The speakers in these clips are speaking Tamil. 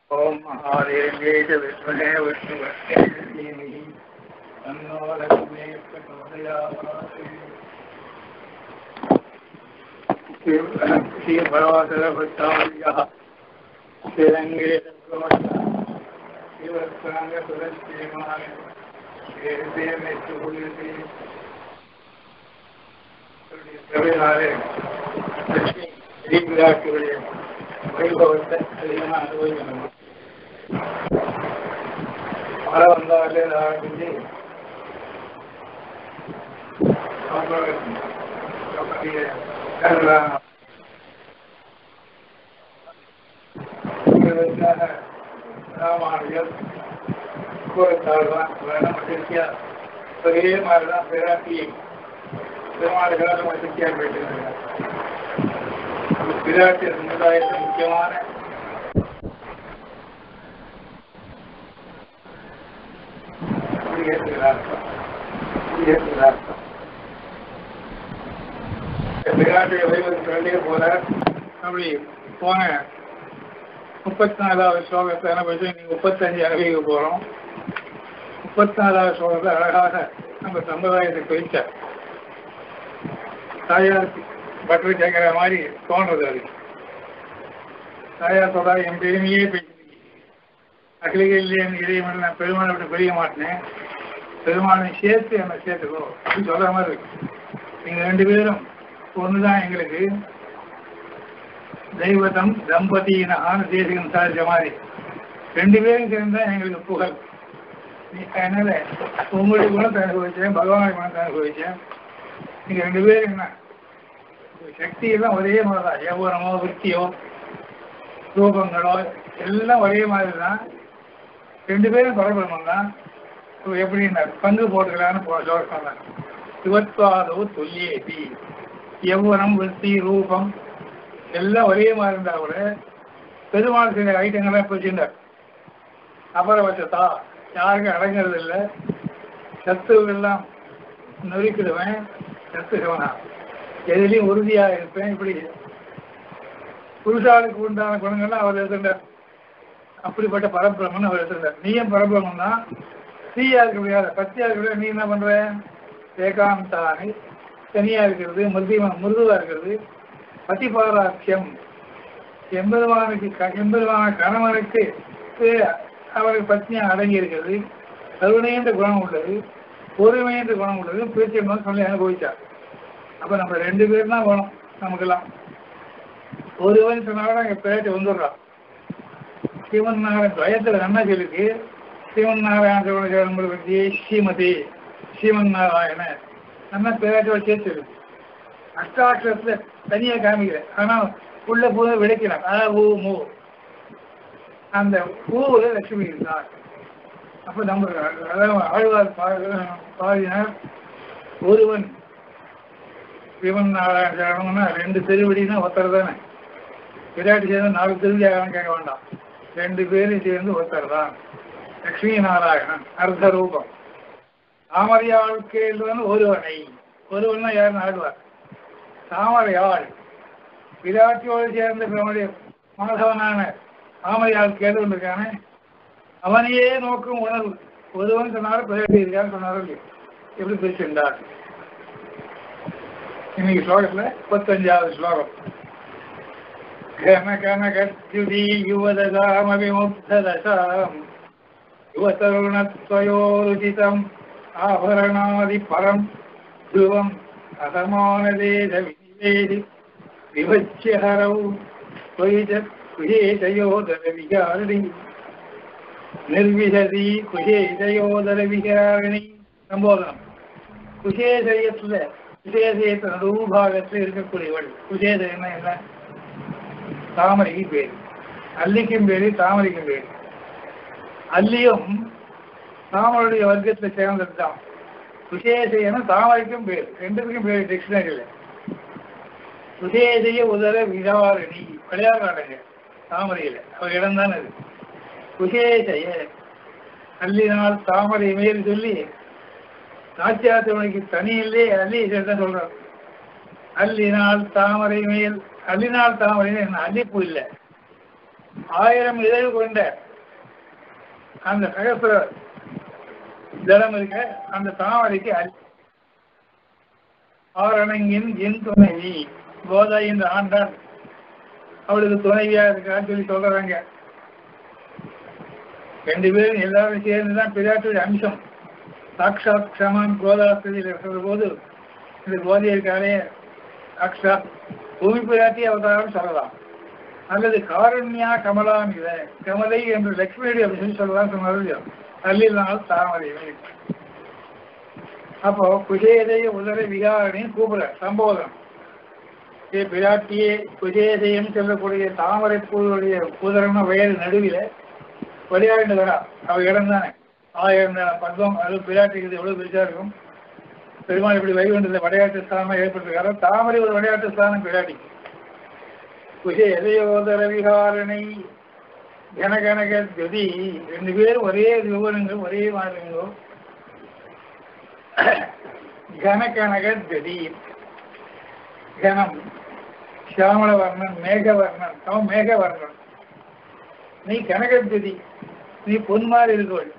ஓம் மகாதேவேஜ விஷ்ணுவே விஷ்ணுவர்த்தேமி தன்னோ லக்ஷ்மே பிரச்சோதயாமாசே ஸ்ரீ பரவாசரபட்டாரியா ஸ்ரீரங்கே சிவஸ்தாங்க சுரஸ்ரீமான தேமே சுகுலதே பிரபேதாரே லட்சுமி ஸ்ரீவிராட்டுடைய வைபவத்தை அதிகமாக அனுபவிக்கணும் மழை வந்தாலே ஆரம்பிச்சு ராமானுஜர் கூறத்தாழ்வான் வேணும் மகிழ்ச்சியா ஒரே மாதிரிதான் பிராட்டி பெருமாளுக்காக மகிழ்ச்சியா போயிட்டு இருக்காங்க விராட்டு சமுதாயத்தின் முக்கியமான விராட்டுடைய வைபவம் சொல்லியே போல அப்படி போன முப்பத்தி நாலாவது ஸ்லோகத்தை அனுபவிச்சு நீங்க முப்பத்தஞ்சு அனுபவிக்க போறோம் முப்பத்தி நாலாவது ஸ்லோகத்தை அழகாக நம்ம சமுதாயத்தை பிரிச்ச தாயார் பட்டு கேட்கிற மாதிரி தோன்றது அது தாயார் சொல்றா என் பெருமையே பேசி அகிலிகளிலே இறைவன் நான் பெருமாளை விட்டு பிரிய மாட்டேன் பெருமாளை சேர்த்து என்னை சேர்த்துக்கோ அப்படின்னு சொல்ற மாதிரி இருக்கு நீங்க ரெண்டு பேரும் ஒண்ணுதான் எங்களுக்கு தெய்வதம் தம்பதியினான தேசிகம் சாதிச்ச மாதிரி ரெண்டு பேரும் சேர்ந்தா எங்களுக்கு புகழ் அதனால உங்களுடைய குணத்தை அனுபவிச்சேன் பகவானுடைய குணத்தை அனுபவிச்சேன் நீங்க ரெண்டு பேரும் என்ன சக்தி எல்லாம் ஒரே மாதிரி தான் யௌவனமோ விற்த்தியோ ரூபங்களோ எல்லாம் ஒரே மாதிரி தான் ரெண்டு பேரும் பரபிரமம் தான் எப்படின்னா பங்கு போட்டுக்கலான்னு போ சொல்ல சொன்னாங்க சிவத்வாதோ தொல்லியேதி யௌவனம் விற்பி ரூபம் எல்லாம் ஒரே மாதிரி இருந்தா கூட பெருமாள் சில ஐட்டங்கள்லாம் பிரிச்சுட்டார் அபரபட்சத்தா யாருக்கும் அடங்கிறது இல்லை சத்துவெல்லாம் நொறுக்கிடுவேன் சத்து சிவனா எதிலையும் உறுதியா இருப்பேன் இப்படி புருஷாளுக்கு உண்டான குணங்கள்லாம் அவர் எடுத்துட்டார் அப்படிப்பட்ட பரபிரமன் அவர் எடுத்துட்டார் நீயும் பரபிரமன் தான் ஸ்ரீயா இருக்க முடியாது பத்தியா இருக்க முடியாது நீ என்ன பண்ற ஏகாந்தானி தனியா இருக்கிறது மிருதிமா மிருதுவா இருக்கிறது பதிபாராட்சியம் எம்பெருமானுக்கு எம்பெருமான கணவனுக்கு அவருக்கு பத்னியா அடங்கி இருக்கிறது கருணைன்ற குணம் உள்ளது பொறுமைன்ற குணம் உள்ளது பேச்சு சொல்லி அனுபவிச்சார் அப்ப நம்ம ரெண்டு பேர் தான் வேணும் நமக்கெல்லாம் ஒருவன் சொன்னாலும் எங்க பேச்சு வந்துடுறான் சிவன் நாராயண துவயத்துல என்ன சொல்லிருக்கு சிவன் நாராயண சிவன பற்றி ஸ்ரீமதி ஸ்ரீமன் நாராயண நம்ம பேராட்டோட சேர்த்து இருக்கு அஷ்டாட்சரத்துல தனியா காமிக்கிறேன் ஆனா உள்ள போத விளக்கிறான் ஆ ஊ மூ அந்த ஊவுல லட்சுமி இருந்தார் அப்ப நம்ம அதாவது ஆழ்வார் பாடினார் ஒருவன் சிவன் நாராயணனா ரெண்டு திருவடினா ஒருத்தர் தானே விராட்டி சேர்ந்து நாலு திருவடி ஆகணும் கேட்க வேண்டாம் ரெண்டு பேரும் சேர்ந்து ஒருத்தர் தான் லட்சுமி நாராயணன் அர்த்த ரூபம் தாமரையாள் கேள்வன் ஒருவனை ஒருவன் யாருன்னு ஆடுவார் தாமரையாள் விராட்டியோடு சேர்ந்த நம்முடைய மாதவனான தாமரையாள் கேள்வன் இருக்கானே அவனையே நோக்கும் உணர்வு ஒருவன் சொன்னாலும் பிறகு இருக்கான்னு சொன்னார்கள் எப்படி பிரிச்சிருந்தார் இன்னைக்கு ஸ்லோகத்துல முப்பத்தஞ்சாவது ஸ்லோகம் கன கன கத்யுதி யுவதசாமவிமுக்ததசாம் யுவதருணத்வயோருச்சிதம் ஆபரணாதி பரம் துவம் அசமானதேத விநிவேதி விவச்சியஹரௌ குஹிஜ குஹேஜயோதர விகாரிணி நிர்விசதி குஹேஜயோதர விகாரிணி சம்போதனம் குஷேசயத்துல குஷேசயத்தின் நடுபாகத்தில் இருக்கக்கூடியவள் குஷேசயம்னா என்ன தாமரைக்கு பேர் அல்லிக்கும் பேரு தாமரைக்கும் பேரு அல்லியும் தாமரையுடைய வர்க்கத்தில் சேர்ந்தது தான் குஷேசையன தாமரைக்கும் பேர் ரெண்டுக்கும் பேர் டிக்ஷனரியில் குஷேசைய உதர விதாரணி விளையாடுறாங்க தாமரையில் அவர் இடம் தான் அது குஷேசைய அல்லினால் தாமரை மேல் சொல்லி நாச்சியாத்தவனுக்கு தனி இல்லே அல்லி சேர்த்தான் சொல்றார் அல்லினால் தாமரை மேல் அல்லினால் தாமரை என்ன அல்லிப்பூ இல்லை ஆயிரம் இதழ் கொண்ட அந்த சகசிர ஜலம் இருக்க அந்த தாமரைக்கு அரி ஆரணங்கின் என் துணைவி கோதா என்ற ஆண்டான் அவளுக்கு துணைவியா இருக்கான்னு சொல்லி சொல்றாங்க ரெண்டு பேரும் எல்லாரும் சேர்ந்துதான் பிராட்டுடைய அம்சம் சாட்சாத் க்ஷமான் கோதாஸ்தியில் இருக்கிற போது இந்த கோதை இருக்காரே சாட்சாத் பூமி பிராட்டி அவதாரம் சொல்லலாம் அல்லது காருண்யா கமலாம் இத கமலை என்று லட்சுமியுடைய அப்படின்னு சொல்லி சொல்லலாம் சொன்னார் அல்லினால் தாமரை அப்போ குஜேதய உதர விகாரணின்னு கூப்பிட சம்போதனம் ஏ பிராட்டியே குஜேதயம் சொல்லக்கூடிய தாமரை பூவுடைய உதரம்னா வயல் நடுவில் விளையாண்டு வரா அவ இடம் தானே ஆயிரம் பத்மம் அது பிராட்டிக்கு எவ்வளவு பெருசா இருக்கும் பெருமாள் இப்படி வைகுண்டத்தில் விளையாட்டு ஸ்தானமா ஏற்பட்டிருக்காரோ தாமரை ஒரு விளையாட்டு ஸ்தானம் பிராட்டி குஜே எதையோதர விகாரணை கனகனக ஜதி ரெண்டு பேரும் ஒரே விவரங்கள் ஒரே மாதிரிங்களோ கனகனக ஜதி கனம் சியாமளவர்ணன் மேகவர்ணன் அவன் மேகவர்ணன் நீ கனகஜதி நீ பொன்மாரி இருக்கவள்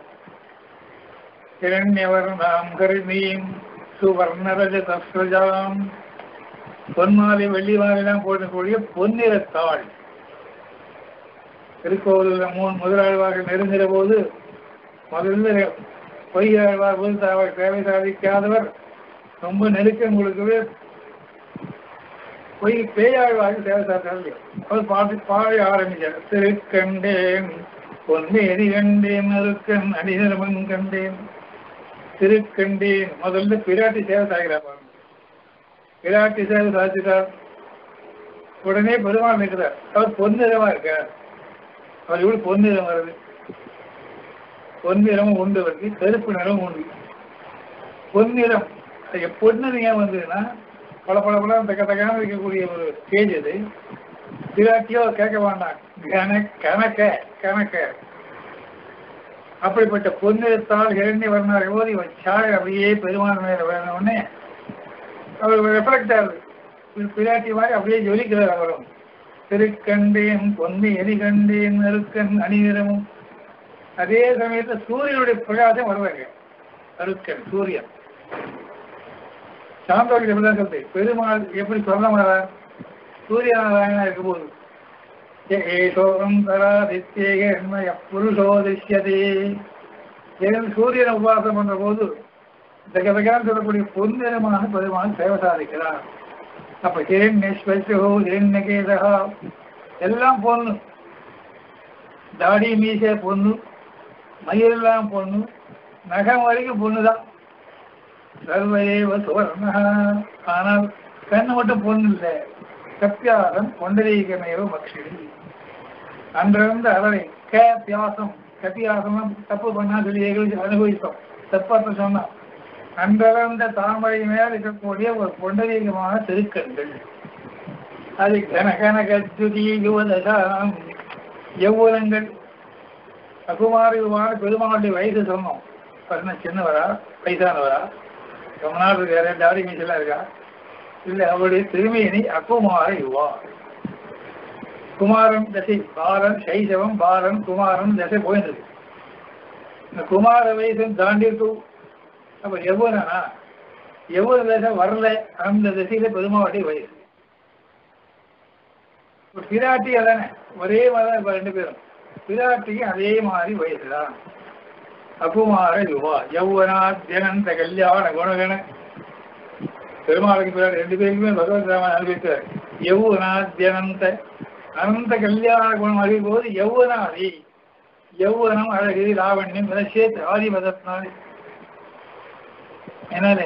இரண்யவர்ணாம் கருமீம் சுவர்ணரஜ தஸ்ரஜாம் பொன்மாலை வெள்ளி மாலைலாம் போடக்கூடிய பொன்னிறத்தாள் திருக்கோவிலில் மூணு முதலாழ்வார்கள் நெருங்கிற போது முதல்ல பொய்யாழ்வார் முதல் சேவை சாதிக்காதவர் ரொம்ப நெருக்கம் கொடுக்கவே பொய் பேயாழ்வார்கள் சேவை சாதிக்காது அவர் பாட்டு பாட ஆரம்பிச்சார் திருக்கண்டேன் பொன்மேரி கண்டேன் நறுக்கன் அடிநரமன் கண்டேன் திருக்கண்டேன் முதல்ல பிராட்டி சேவை சாகிறார் பாருங்க பிராட்டி சேவை சாதிச்சிட்டார் உடனே பெருமாள் நிற்கிறார் அவர் பொன்னிறமா இருக்கார் அவர் இவ்வளவு பொன்னிறம் வருது பொன்னிறமும் உண்டு வருது கருப்பு நிறம் உண்டு பொன்னிறம் அது பொன்னிறம் ஏன் வந்ததுன்னா பல பல பல தக்க தக்கான இருக்கக்கூடிய ஒரு ஸ்டேஜ் அது பிராட்டியோ கேட்க வேண்டாம் கன கணக்க கணக்க அப்படிப்பட்ட பொன்னிறத்தால் இரண்டி வர்ணார் போது இவன் சாய் அப்படியே பெருமாள் மேல வேணும்னே அவர் ரெஃப்ளெக்ட் ஆகுது பிராட்டி மாதிரி அப்படியே ஜொலிக்கிறார் அவரும் திருக்கண்டேன் பொன்னி எரி கண்டேன் நறுக்கன் அணிநிறமும் அதே சமயத்தில் சூரியனுடைய பிரகாசம் வருவாங்க அருக்கன் சூரியன் சாந்தோடி எப்படிதான் சொல்றது பெருமாள் எப்படி சொல்ல மாறார் சூரிய நாராயணா இருக்கும்போது ஏசோகம் தராதித்யேக புருஷோ திருஷ்யதே ஏன் சூரியனை உபாசம் பண்ற போது தகதகான்னு சொல்லக்கூடிய பொன்னிறமாக பெருமாள் சேவை சாதிக்கிறார் அப்ப ஹிரண்யஸ்வசோ ஹிரண்யகேதகா எல்லாம் பொண்ணு தாடி மீசை பொண்ணு மயிரெல்லாம் பொண்ணு நகம் வரைக்கும் பொண்ணுதான் சர்வதேவ சுவர்ணா ஆனால் கண்ணு மட்டும் பொண்ணு இல்லை கப்பியாசம் கொண்டரீகமேவ மக்ஷிடி அன்றிருந்த அவரை க பியாசம் கப்பியாசம் தப்பு பண்ணா சொல்லி எங்களுக்கு அனுபவித்தோம் தப்பாத்த சொன்னா அன்றளந்த தாமரை மேல் இருக்கக்கூடிய ஒரு பொண்டரீகமான திருக்கண்கள் அது கனகனகத்துதி யுவதசாம் யௌவனங்கள் அகுமாரியுமான பெருமாளுடைய வயசு சொன்னோம் பண்ண சின்னவரா வயசானவரா ரொம்ப நாள் இருக்காரு தாடி மீசெல்லாம் இருக்கா இல்ல அவருடைய திருமையினை அகுமார யுவா குமாரன் தசை பாலன் சைசவம் பாலன் குமாரன் தசை போயிருந்தது இந்த குமார வயசு தாண்டி இருக்கும் அப்ப எவ்வளவுனா எவ்வளவு தசை வரல அந்த திசையில பெருமாவுடைய வயசு இப்ப பிராட்டி அதானே ஒரே மாதிரி இப்ப ரெண்டு பேரும் பிராட்டியும் அதே மாதிரி வயசுதான் அகுமார யுவா யௌவனா ஜனந்த கல்யாண குணகண பெருமாளுக்கு பிறகு ரெண்டு பேருக்குமே பகவத் ராமன் அனுபவித்தார் யௌவனா ஜனந்த அனந்த கல்யாண குணம் அறியும் போது யௌவனாதி யௌவனம் அழகு லாவண்யம் சேர்த்து ஆதி மதத்தினாலே என்னாலே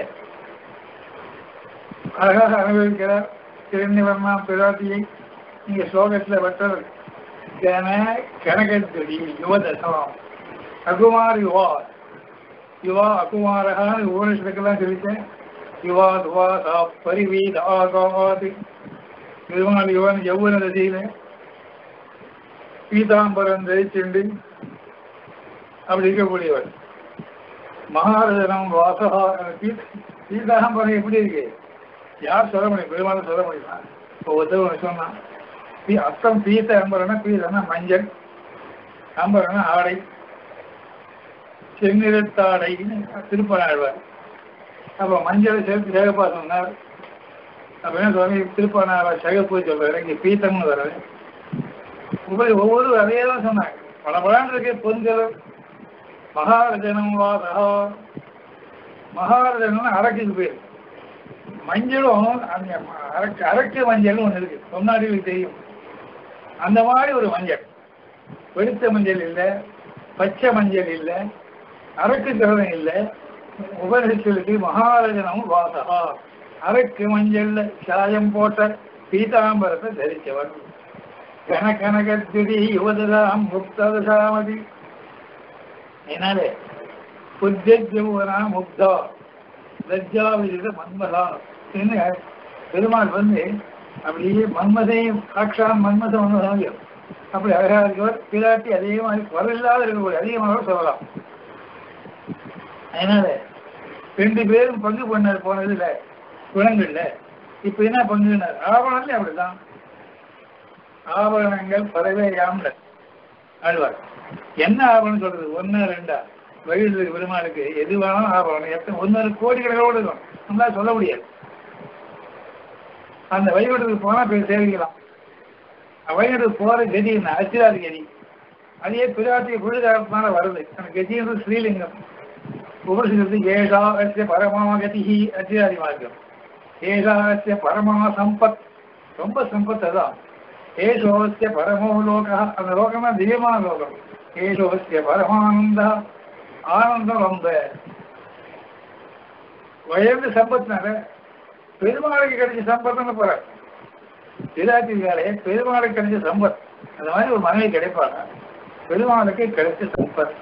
அழகாக அனுபவிக்கிறார் திருநிவர்மா பிராட்டியை நீங்க ஸ்லோகத்தில் பட்டவர் கன கனகத்துடி யுவதசம் அகுமார் யுவா யுவா அகுமாரகான்னு உபனிஷத்துக்கெல்லாம் சொல்லிட்டேன் யுவா துவா சா பரிவீத ஆகாது பெருமாள் யுவன் யௌவன தசையில பீதாம்பரம் தரிச்சுண்டு அப்படி இருக்கக்கூடியவர் மகாரதனம் வாசகா பீதாம்பரம் எப்படி இருக்கு யார் சொல்ல முடியும் பெருமாள் சொல்ல முடியுமா இப்போ ஒருத்தர் ஒன்று சொன்னான் பீ- அர்த்தம் பீத்த அம்பரம்னா பீத்தம்னா மஞ்சள் அம்பரம்னா ஆடை செந்நிறத்தாடைன்னு திருப்பனாழ்வார் அப்போ மஞ்சளை சேர்த்து சேகப்பா சொன்னார் அப்படின்னா சுவாமி திருப்பனாழ்வார் சேகப்பு சொல்றாரு இங்கே பீத்தம்னு வர்றது ஒவ்வொரு ஒவ்வொரு அதே தான் சொன்னாங்க பல பலான் இருக்கு பொங்கல் மகாரஜனம் வாசகா மகாரஜனம் அரக்குக்கு பேர் மஞ்சளும் அந்த அரக்கு அரக்கு மஞ்சள்னு ஒன்று இருக்கு சொன்னாடிகளுக்கு தெரியும் அந்த மாதிரி ஒரு மஞ்சள் வெளுத்த மஞ்சள் இல்லை பச்சை மஞ்சள் இல்லை அரக்கு கிரதம் இல்லை உபனிஷத்துக்கு மகாரஜனம் வாசகா அரக்கு மஞ்சள்ல சாயம் போட்ட பீதாம்பரத்தை தரித்தவர் கனகனகத்துதி யுவததாம் முக்ததசாமதி என்னாலே புத்தஜவுனா முக்தா லஜ்ஜா விதித மன்மதா என்ன பெருமாள் வந்து அப்படியே மன்மதையும் சாட்சான் மன்மதம் ஒன்று அப்படி அழகா இருக்கவர் பிராட்டி அதே மாதிரி குரலில்லாத இருக்கக்கூடிய அதிகமாக சொல்லலாம் அதனால ரெண்டு பேரும் பங்கு பண்ண போனதுல குணங்கள்ல இப்ப என்ன பங்குனார் ஆவணம்ல அப்படிதான் ஆபரணங்கள் பறவை யாம்ல ஆழ்வார் என்ன ஆபரணம் சொல்றது ஒன்னு ரெண்டா வயது பெருமாளுக்கு எது வேணாலும் ஆபரணம் எத்தனை ஒன்னொரு கோடி கணக்கோடு இருக்கும் நம்மளால சொல்ல முடியாது அந்த வழிபட்டுக்கு போனா போய் சேவிக்கலாம் வழிபட்டுக்கு போற கதி என்ன அச்சிராதி கதி அதே பிராட்டிய குழுதாரத்தினால வருது அந்த கதின்றது ஸ்ரீலிங்கம் உபரிசத்து ஏஷா அஸ்ய பரமா கதி அச்சிராதி மார்க்கம் ஏஷா அஸ்ய பரமா சம்பத் ரொம்ப சம்பத் அதான் ஏஷோஸ்ய பரமோ லோக அந்த லோகம்னா திவ்யமான லோகம் ஏஷோஸ்ய பரமானந்த ஆனந்தம் ரொம்ப உயர்ந்த சம்பத்னால பெருமாளுக்கு கிடைச்ச சம்பத்னு போற பிராட்டியாலே பெருமாளுக்கு கிடைச்ச சம்பத் அந்த மாதிரி ஒரு மனைவி கிடைப்பாங்க பெருமாளுக்கு கிடைச்ச சம்பத்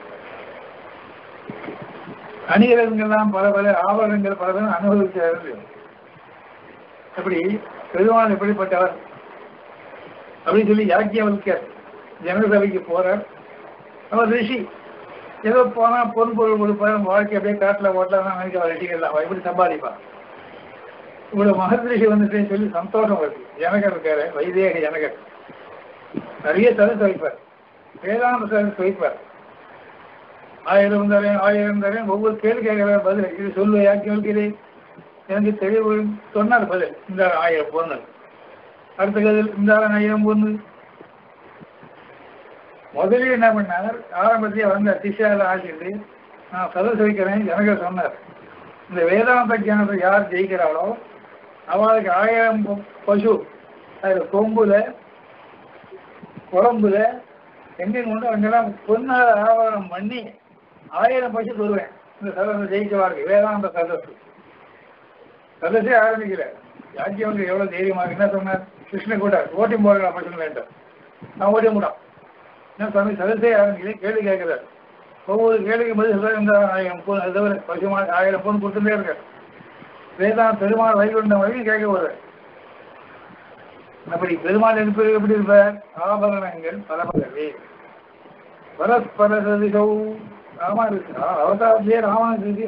அணிகலன்கள்லாம் பல பல ஆபரணங்கள் பல பல அனுபவிச்சார்கள் அப்படி பெருமாள் எப்படிப்பட்டவர் அப்படின்னு சொல்லி யாக்கியவல்கர் ஜனசபைக்கு போறார் அவர் ரிஷி ஏதோ போனா பொன் பொருள் கொடுப்பார் வாழ்க்கை அப்படியே காட்டில் ஓட்டலாம் நினைக்கிற ரிஷிகள்லாம் எப்படி சம்பாதிப்பான் இவ்வளவு மகத் ரிஷி வந்துட்டேன்னு சொல்லி சந்தோஷம் வருது ஜனகர் இருக்காரு வைதேக ஜனகர் நிறைய சதஸ் வைப்பார் வேதாந்த சதஸ் வைப்பார் ஆயிரம் தரேன் ஆயிரம் தரேன் ஒவ்வொரு கேள்வி கேட்கிற பதில் இது சொல்லு யாக்கியவல்கிறே எனக்கு தெளிவு சொன்னார் பதில் இந்த ஆயிரம் பொண்ணு அடுத்த கதில் இந்த ஆயிரம் பொண்ணு முதலில் என்ன பண்ணார் ஆரம்பத்திலே வந்த சிஷால ஆசிட்டு நான் சதஸ் வைக்கிறேன் எனக்கு சொன்னார் இந்த வேதாந்த ஜானத்தை யார் ஜெயிக்கிறாளோ அவளுக்கு ஆயிரம் ப- பசு அதில் கொம்புல குழம்புல எங்கேயும் கொண்டு அங்கெல்லாம் பொன்னால ஆவரணம் பண்ணி ஆயிரம் பசு தருவேன் இந்த சதத்தை ஜெயிக்கவாருக்கு வேதாந்த சதஸ் சதஸே ஆரம்பிக்கல யாக்கியவங்க எவ்வளவு தைரியமா இருக்கு. என்ன சொன்னார் கிருஷ்ண கூட ஓட்டி போடுற பசங்க வேண்டும் நான் ஓட்டி முடியும் என்ன சுவாமி சதஸே ஆரம்பிக்கல கேள்வி கேட்கிறார் ஒவ்வொரு கேள்விக்கும் பதில் சொல்ல இந்த ஆயிரம் பொன் அதை தவிர பசுமா ஆயிரம் பொன் கொடுத்துட்டே இருக்க வேதாந்த பெருமாள் வைகுண்டம் வரைக்கும் கேட்க வருவார் அப்படி பெருமாள் இருப்பது எப்படி இருப்பார் ஆபரணங்கள் பரபரவே பரஸ்பர சதிகௌ ராமா இருக்கு அவதாரத்திலே ராமன் இருக்கு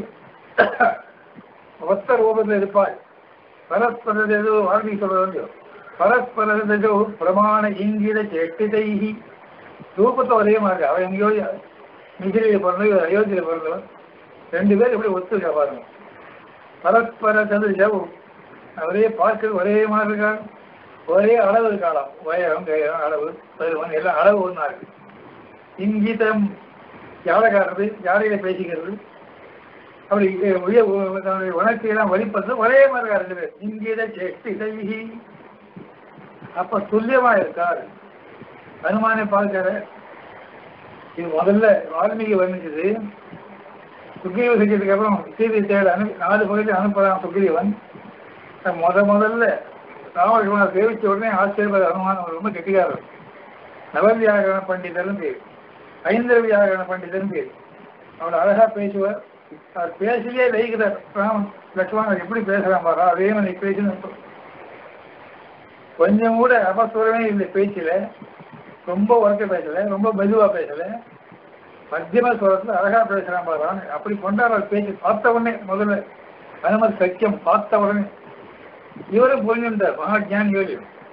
ஒத்த ரூபத்தில் இருப்பாள் பரஸ்பர ஏதோ வால்மீகி சொல்றது பரஸ்பர தஜோ பிரமாண இங்கித செட்டிதைஹி ரூபத்தை ஒரே மாதிரி அவன் எங்கேயோ மிசிலியில் பிறந்தது இவர் அயோத்தியில் பிறந்தவன் ரெண்டு பேரும் எப்படி ஒத்துக்கா பாருங்க பரஸ்பர சதுரிஷம் அவரே பார்க்க ஒரே மாதிரி இருக்காங்க ஒரே அளவு இருக்காளாம் உயரம் கயரம் அளவு பருவன் எல்லாம் அளவு ஒன்றா இருக்கு இங்கீதம் யாரை காட்டுறது யாரையில பேசிக்கிறது அப்படி உய தன்னுடைய உணர்ச்சியெல்லாம் வெளிப்படுறது ஒரே மாதிரி ரெண்டு பேர் இங்கீத செட்டி செய்கி அப்ப துல்லியமா இருக்கார் அனுமானை பார்க்கிற இது முதல்ல வால்மீகி வர்ணிச்சது சுக்ரீவ செஞ்சதுக்கு அப்புறம் சீதை தேட அனு நாலு பகுதியில் அனுப்புறான் சுக்ரீவன் முத முதல்ல ராமகிருஷ்ணனை சேவிச்ச உடனே ஆச்சரியப்பட அனுமானம் ரொம்ப கெட்டிக்காரர் நவவியாகரண பண்டிதரும் பேர் ஐந்தர வியாகரண பண்டிதரும் பேர் அவர் அழகா பேசுவார் அவர் பேசிலே வைக்கிறார் ராமன் லட்சுமணன் எப்படி பேசுறான் பாரா அதே மாதிரி பேசணும் கொஞ்சம் கூட அபஸ்வரமே இல்லை பேச்சில் ரொம்ப உறக்க பேசல ரொம்ப மெதுவா பேசல மத்தியம ஸ்வரத்துல அழகா பேசுறான் பாருங்க அப்படி கொண்டாடுற பேச்சு பார்த்த உடனே முதல்ல அனுமதி சக்கியம் பார்த்த உடனே இவரும் புரிஞ்சுட்டார் மகா ஜான் யோகி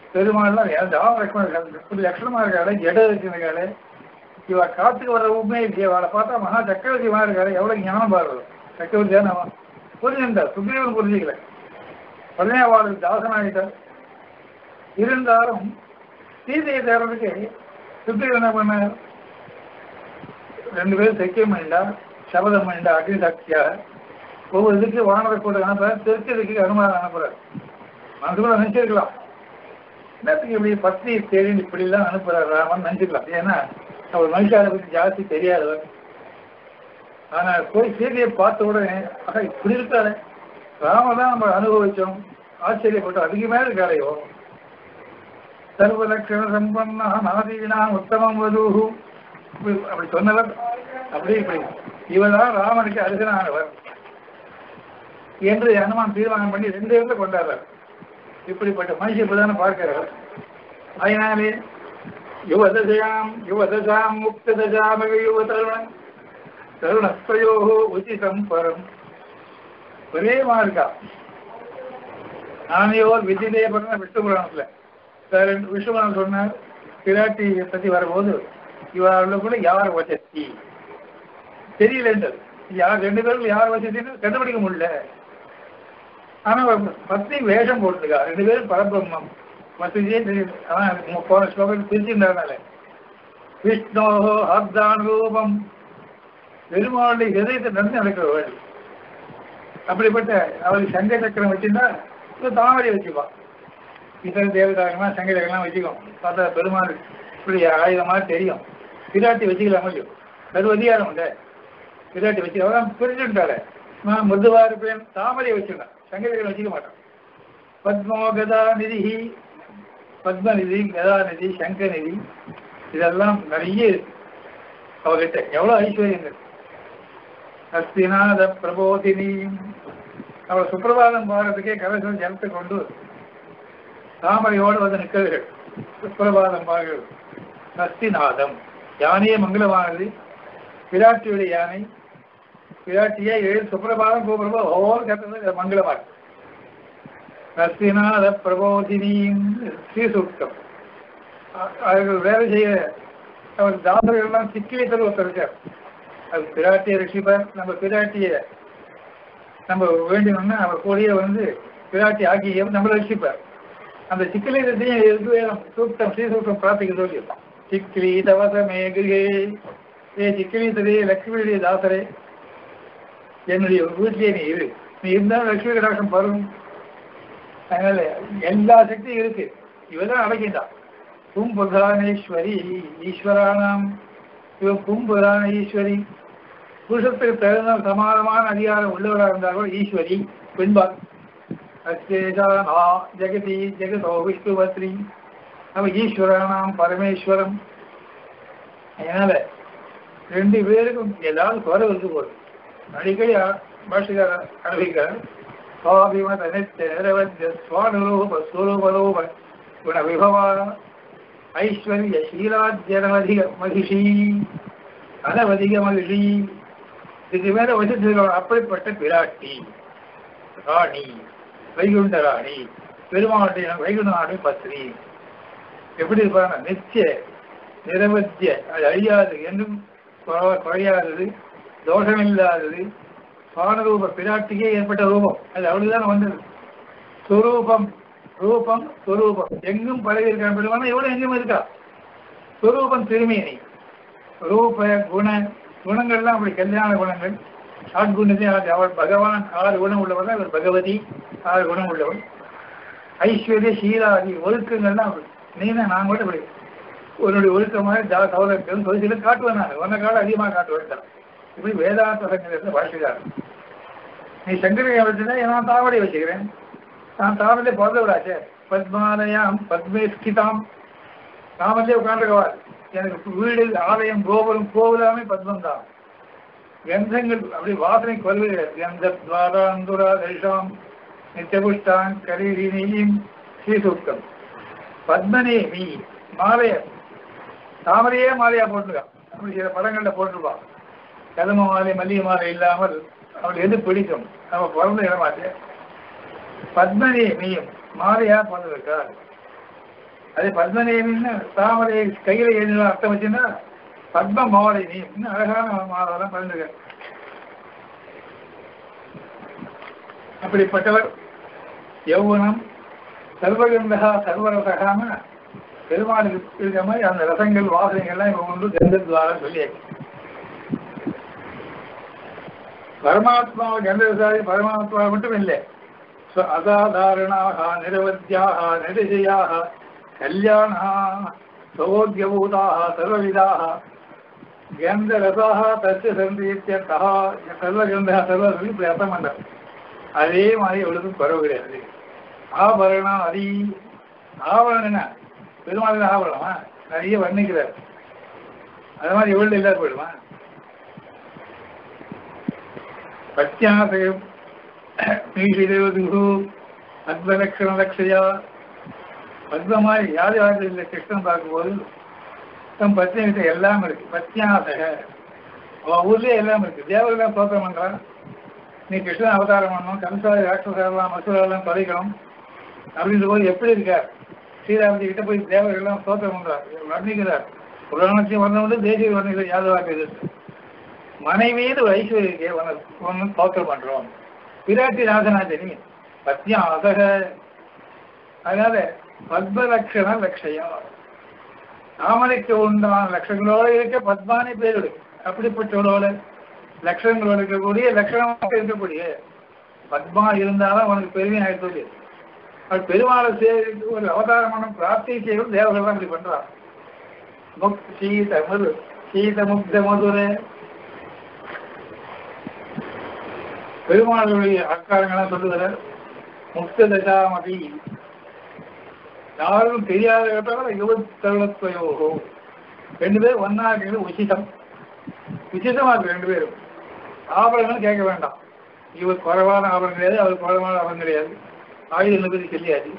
பெருமாள்லாம் ராம லக்ஷ்மணன் இப்படி லட்சணமா இருக்காரு ஜட இருக்காரு இவ காத்துக்கு வர உண்மையை அவளை பார்த்தா மகா சக்கரவர்த்திமா இருக்காரு எவ்வளவு ஞானம் பாருறது சக்கரவர்த்தி தான் அவன் புரிஞ்சுட்டார் சுக்ரீவன் புரிஞ்சுக்கல உடனே அவளுக்கு தாசனாயிட்டார் இருந்தாலும் சீதையை தேர்றதுக்கு சுக்ரீவன் என்ன பண்ணார் ரெண்டு பேரும் சக்கியம் பண்ணிண்டா சபதம் பண்ணிண்டா அக்னி சாட்சியாக ஒவ்வொரு இதுக்கு வானரை கூட அனுப்புற திருச்சதுக்கு அனுமானம் அனுப்புறாரு மனசுக்குள்ள நினைச்சிருக்கலாம் என்னத்துக்கு இப்படி பத்தி தேடி இப்படி எல்லாம் அனுப்புறாரு ராமன் நினைச்சுக்கலாம் ஏன்னா அவர் மனுஷாரை பத்தி ஜாஸ்தி தெரியாதவர் ஆனா போய் சீதையை பார்த்த உடனே ஆக இப்படி இருக்காரு ராம தான் நம்ம அனுபவிச்சோம் ஆச்சரியப்பட்டோம் அதுக்கு மேல இருக்காரையோ சர்வலட்சண சம்பன்னா நாதீனா உத்தமம் வதூஹு இப்படி அப்படி சொன்னவர் அப்படி இப்படி இவர்தான் ராமனுக்கு அருகனானவர் என்று அனுமான் தீர்மானம் பண்ணி ரெண்டு இடத்துல கொண்டாடுறார் இப்படிப்பட்ட மனுஷன் இப்படிதானே பார்க்கிறார் அதனாலே யுவதசாம் யுவதசாம் முக்ததசாமக யுவ தருணன் தருணஸ்தயோ உச்சிதம் பரம் ஒரே மார்க்கா நானையோர் விதிலே பண்ண விஷ்ணு புராணத்துல விஷ்ணு புராணம் சொன்னார் பிராட்டி பத்தி வரும்போது இவர்களுக்குள்ள யார் வசதி தெரியலன்றது யார் ரெண்டு பேரும் யார் வசதின்னு கண்டுபிடிக்க முடியல ஆனா பத்னி வேஷம் போட்டுருக்கா ரெண்டு பேரும் பரபிரம்மம் வசதியே தெரியுது ஆனா போன ஸ்லோகம் பிரிச்சுட்டாருனால விஷ்ணோ அப்தான் ரூபம் பெருமாளுடைய இதயத்தை நடந்து நடக்கிற வேலை அப்படிப்பட்ட அவருக்கு சங்க சக்கரம் வச்சிருந்தா ஒரு தாமரை வச்சுப்பான் இதர தேவதாகமா சங்க சக்கரம் வச்சுக்கோ பார்த்தா பெருமாள் இப்படி ஆயுதமா தெரியும் பிராட்டி வச்சுக்கலாம் முடியும் அது அதிகாரம் உண்டு பிராட்டி வச்சு அவன் பிரிச்சுட்டாரு நான் மிருதுவா இருப்பேன் தாமரை வச்சிருந்தான் சங்கரகரம் வச்சுக்க மாட்டான் பத்மோ கதா நிதி பத்மநிதி கதாநிதி சங்கநிதி இதெல்லாம் நிறைய இருக்கு அவகிட்ட எவ்வளவு ஐஸ்வர்யங்கள் அஸ்திநாத பிரபோதினி அவள் சுப்பிரபாதம் பாடுறதுக்கே கலசம் ஜலத்தை கொண்டு தாமரையோடு வந்து நிற்கிறார்கள் சுப்பிரபாதம் பாடுகிறது அஸ்திநாதம் யானையே மங்களமானது பிராட்டியுடைய யானை பிராட்டியை எழு சுப்பிரபாதம் கூப்பிடும்போது ஒவ்வொரு கட்டத்தில் மங்களமா இருக்கு அஸ்திநாத பிரபோதினியும் ஸ்ரீசூக்தம் அவர்கள் வேலை செய்ய அவர் தாசர்கள்லாம் சிக்கிலை தருவ இருக்கார் அது பிராட்டிய ரிஷிபர் நம்ம பிராட்டிய நம்ம வேண்டினோம்னா அவர் கூடயே வந்து பிராட்டி ஆக்கி நம்மளை ரசிப்பார் அந்த சிக்கிலை ருத்வேதம் சூக்தம் ஸ்ரீசூக்தம் பிரார்த்திக்க சொல்லி சிக்கிலி தவச மேகுகே ஏ சிக்கிலி தரே லட்சுமியுடைய தாசரே என்னுடைய வீட்டிலே நீ இரு நீ இருந்தாலும் லட்சுமி கடாட்சம் வரும் அதனால எல்லா சக்தியும் இருக்கு இவதான் அடக்கிட்டான் கும்புதானேஸ்வரி ஈஸ்வரானாம் இவன் கும்புதான ஈஸ்வரி புருஷத்துக்கு தகுந்த சமானமான அதிகாரம் உள்ளவராக இருந்தாலும் ஈஸ்வரி பெண்பார் அச்சேஷானா ஜெகதி ஜெகதோ விஷ்ணுவத்ரி அவ ஈஸ்வரானாம் பரமேஸ்வரம் அதனால ரெண்டு பேருக்கும் ஏதாவது குறை இருக்கு போது அடிக்கடி பாஷிகார அனுபவிக்கிறார் சுவாபிமத நித்திய நிரவத்திய சுவானுரூப ஸ்வரூபரூப குண விபவா ஐஸ்வர்ய சீலாத்தியனவதிக மகிஷி அனவதிக மகிஷி இதுக்கு மேல வசித்திருக்கிறோம் அப்படிப்பட்ட பிராட்டி ராணி வைகுண்ட ராணி பெருமாளுடைய வைகுண்ட ராணி பத்ரி எப்படி இருப்பாங்க நித்திய நிரவத்திய அது அழியாது என்றும் குறை- குறையாதது தோஷமில்லாதது சுவானரூப பிராட்டிக்கே ஏற்பட்ட ரூபம் அது அவ்வளவுதான் வந்தது சுரூபம் ரூபம் சுரூபம் எங்கும் பரவி இருக்கான் பெருமானா எவ்வளவு எங்கும் இருக்கா சுரூபம் திருமேனி ரூப குண குணங்கள்லாம் அப்படி கல்யாண குணங்கள் ஆட்குணத்தை அவள் பகவான் ஆறு குணம் உள்ளவர் அவர் பகவதி ஆறு குணம் உள்ளவர் ஐஸ்வர்ய சீலாதி ஒழுக்கங்கள்லாம் அப்படி நீனா நான் கூட இப்படி உன்னுடைய ஒழுக்கமாக ஜா சௌலபியம் தொகுதியில காட்டுவேன் நான் உன்னை கால அதிகமாக காட்டுவேன் தான். இப்படி வேதாந்த சங்கரத்தில் பாஷிக்காரன் நீ சங்கரனை வச்சுன்னா நான் தாவடை வச்சுக்கிறேன் நான் தாமரை பிறந்த விடாச்சே பத்மாலயாம் பத்மே ஸ்கிதாம் தாமரை உட்காந்துருக்கவாள் எனக்கு வீடு ஆலயம் கோபுரம் கோவிலாமே பத்மம் தான் கந்தங்கள் அப்படி வாசனை கொள்வீர்கள் கந்த துவாராந்துரா தரிசாம் நித்தியபுஷ்டான் கரீரினியும் ஸ்ரீசூக்தம் பத்மநேமி மாலைய தாமரையே மாலையா போட்டிருக்கான் அப்படி சில படங்கள்ல போட்டிருப்பான் கதம மாலை மல்லிகை மாலை இல்லாமல் அவள் எது பிடிக்கும் நம்ம பிறந்த இடமாச்சு பத்மநேமியும் மாலையா பிறந்திருக்கார் அது பத்மநேமின்னு தாமரை கையில எழுதி அர்த்தம் வச்சுன்னா பத்ம மாலினி இன்னும் அழகான மாதெல்லாம் பண்ணிருக்க அப்படிப்பட்டவர் யௌவனம் சர்வகந்தகா சர்வரசகாம பெருமாளுக்கு இருக்கிற மாதிரி அந்த ரசங்கள் வாசனைகள்லாம் இவங்க வந்து கந்தத்வாரா சொல்லியாச்சு பரமாத்மாவை கந்தசாரி பரமாத்மா மட்டும் இல்லை ஸ்வ அசாதாரணாக நிரவத்தியாக நிரஜயாக கல்யாணா சௌோக்கியபூதாக சர்வவிதாக கந்தரசாக தச்சு சந்தீத்தியர்த்தா சர்வகந்தா சர்வசதி இப்படி அர்த்தம் பண்ணார் அதே மாதிரி எவ்வளவு குறவு கிடையாது ஆபரணம் அதி ஆபரணம் என்ன பெருமாள் ஆபரணமா நிறைய வர்ணிக்கிறார் அது மாதிரி எவ்வளவு இல்லாத போயிடுமா பத்யாசயம் மீஷிதேவதுகு அத்வலக்ஷண லட்சயா பத்மமாய் யார் யார் இல்லை கிருஷ்ணன் பார்க்கும்போது தம் பத்னிகிட்ட எல்லாம் இருக்கு பத்யாசக அவன் ஊர்லயே எல்லாம் இருக்கு தேவர்களாம் தோற்றம் பண்றான் நீ கிருஷ்ணன் அவதாரம் பண்ணணும் கம்சாரி ராட்சசெல்லாம் மசூரெல்லாம் தொலைக்கணும் அப்படின்ற போது எப்படி இருக்கார் ஸ்ரீராமஜி கிட்ட போய் தேவர்கள்லாம் தோற்றம் பண்றார் வர்ணிக்கிறார் புராணத்தையும் வந்தவங்க தேசிய வர்ணிக்கிறார் யாதவாக்கு எதிர்த்து மனைவியது ஒரு ஐஸ்வர்யக்கே ஒன்று தோற்றம் பண்றோம் விராட்டி நாதனாஜனி பத்யா அதக அதனால பத்மலட்சண லட்சயம் தாமரைக்கு உண்டான லட்சங்களோட இருக்க பத்மானி பேருடு அப்படிப்பட்டவளோட லட்சங்களோட இருக்கக்கூடிய லட்சணமாக இருக்கக்கூடிய பத்மா இருந்தாலும் அவனுக்கு பெருமை ஆயிடுச்சு அது பெருமாளை சேரி ஒரு அவதாரமான பிரார்த்தி செய்யும் தேவர்கள் தான் இப்படி பண்றான் முக் சீத மது சீத முக்த மதுரை பெருமாளுடைய அக்காரங்களாம் சொல்லுகிறார் முக்த தசாமதி யாரும் தெரியாத கேட்டாலும் யுவத்தருளத்வயோகோ ரெண்டு பேரும் ஒன்னா இருக்கிறது உச்சிதம் விசிதமா இருக்கு ரெண்டு பேரும் ஆபரணங்கள் கேட்க வேண்டாம் இவர் குறைவான ஆபரணம் கிடையாது அவர் குறைவான ஆபரணம் கிடையாது ஆயுதம் பற்றி சொல்லியாச்சு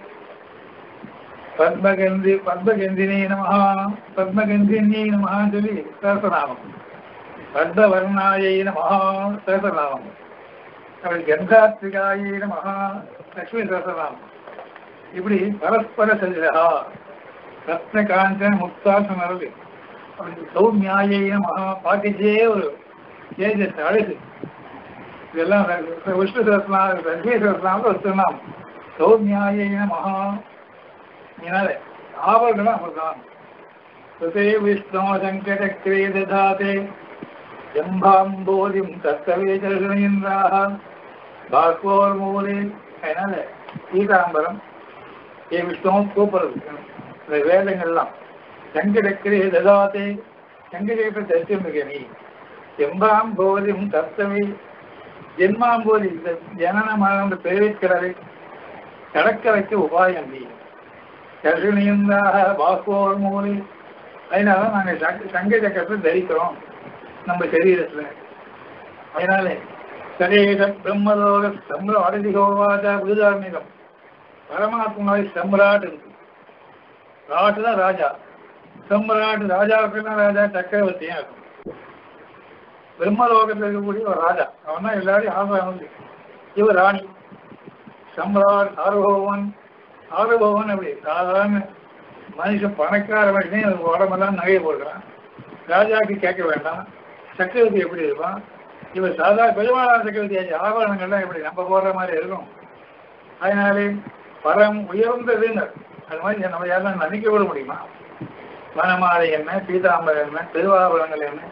பத்மகந்தி பத்மகந்தினே நமஹா பத்மகந்தினே நமஹான்னு சொல்லி சரசநாமம் பத்மவர்ணாயை நமஹா சரசநாமம் அப்படி கந்தாத்ரிகாயை நமஹா லக்ஷ்மி சரசநாமம் இப்படி பரஸ்பர சஜா ரத்ன காஞ்சன முக்தாசனது அப்படி சௌமியாயை நமஹா பாக்கிச்சே ஒரு தேஜஸ் அழகு இதெல்லாம் விஷ்ணு சரஸ்நாம லக்ஷ்மி சரஸ்நாமம் ஒரு திருநாமம் சௌமியாயை நமஹா இதனால ஆவர்களும் அவர்தான் சுதே விஷ்ணோ சங்கடக்கிரே ததாதே ஜம்பாம்போதிம் தத்தவே தர்சனையின்றாக பாஸ்வோர் மூலே அதனால சீதாம்பரம் ஏ விஷ்ணுவும் கூப்பிடுறது இந்த வேதங்கள்லாம் சங்கடக்கிரே ததாதே சங்கடத்தை தரிசிக்க நீ ஜம்பாம்போதிம் தத்தவே ஜென்மாம்போதி இந்த ஜனன மரணம் பெருவிற்கிறதை கடக்க வைக்க உபாயம் நீ கர்ஷணியந்தாக பாஸ்வோர் மூலி அதனால நாங்கள் சங்க சக்கரத்தை தரிக்கிறோம் நம்ம சரீரத்துல அதனால சரேஷ பிரம்மலோக சம்ராடிகோவாச்சா விருதார்மிகம் பரமாத்மாவை சம்ராட் இருக்கு ராட்டு தான் ராஜா சம்ராட் ராஜாவுக்கு தான் ராஜா சக்கரவர்த்தியா இருக்கும் பிரம்மலோகத்தில் இருக்கக்கூடிய ஒரு ராஜா அவன் தான் எல்லாரையும் ஆசாரம் இவர் ராணி சம்ராட் சார்பவன் ஆறுபவன் அப்படி சாதாரண மனுஷன் பணக்கார மனுஷனே உடம்பெல்லாம் நகையை போடுறான் ராஜாவுக்கு கேட்க வேண்டாம் சக்கரவர்த்தி எப்படி இருப்பான் இவர் சாதா பெருமாளான சக்கரவர்த்தி ஆச்சு ஆபரணங்கள்லாம் எப்படி நம்ம போடுற மாதிரி இருக்கும் அதனாலே பரம் உயர்ந்ததுன்னு அது மாதிரி நம்ம யாரும் நினைக்க விட முடியுமா வனமாலை என்ன பீதாம்பரம் என்ன திருவாபரணங்கள் என்ன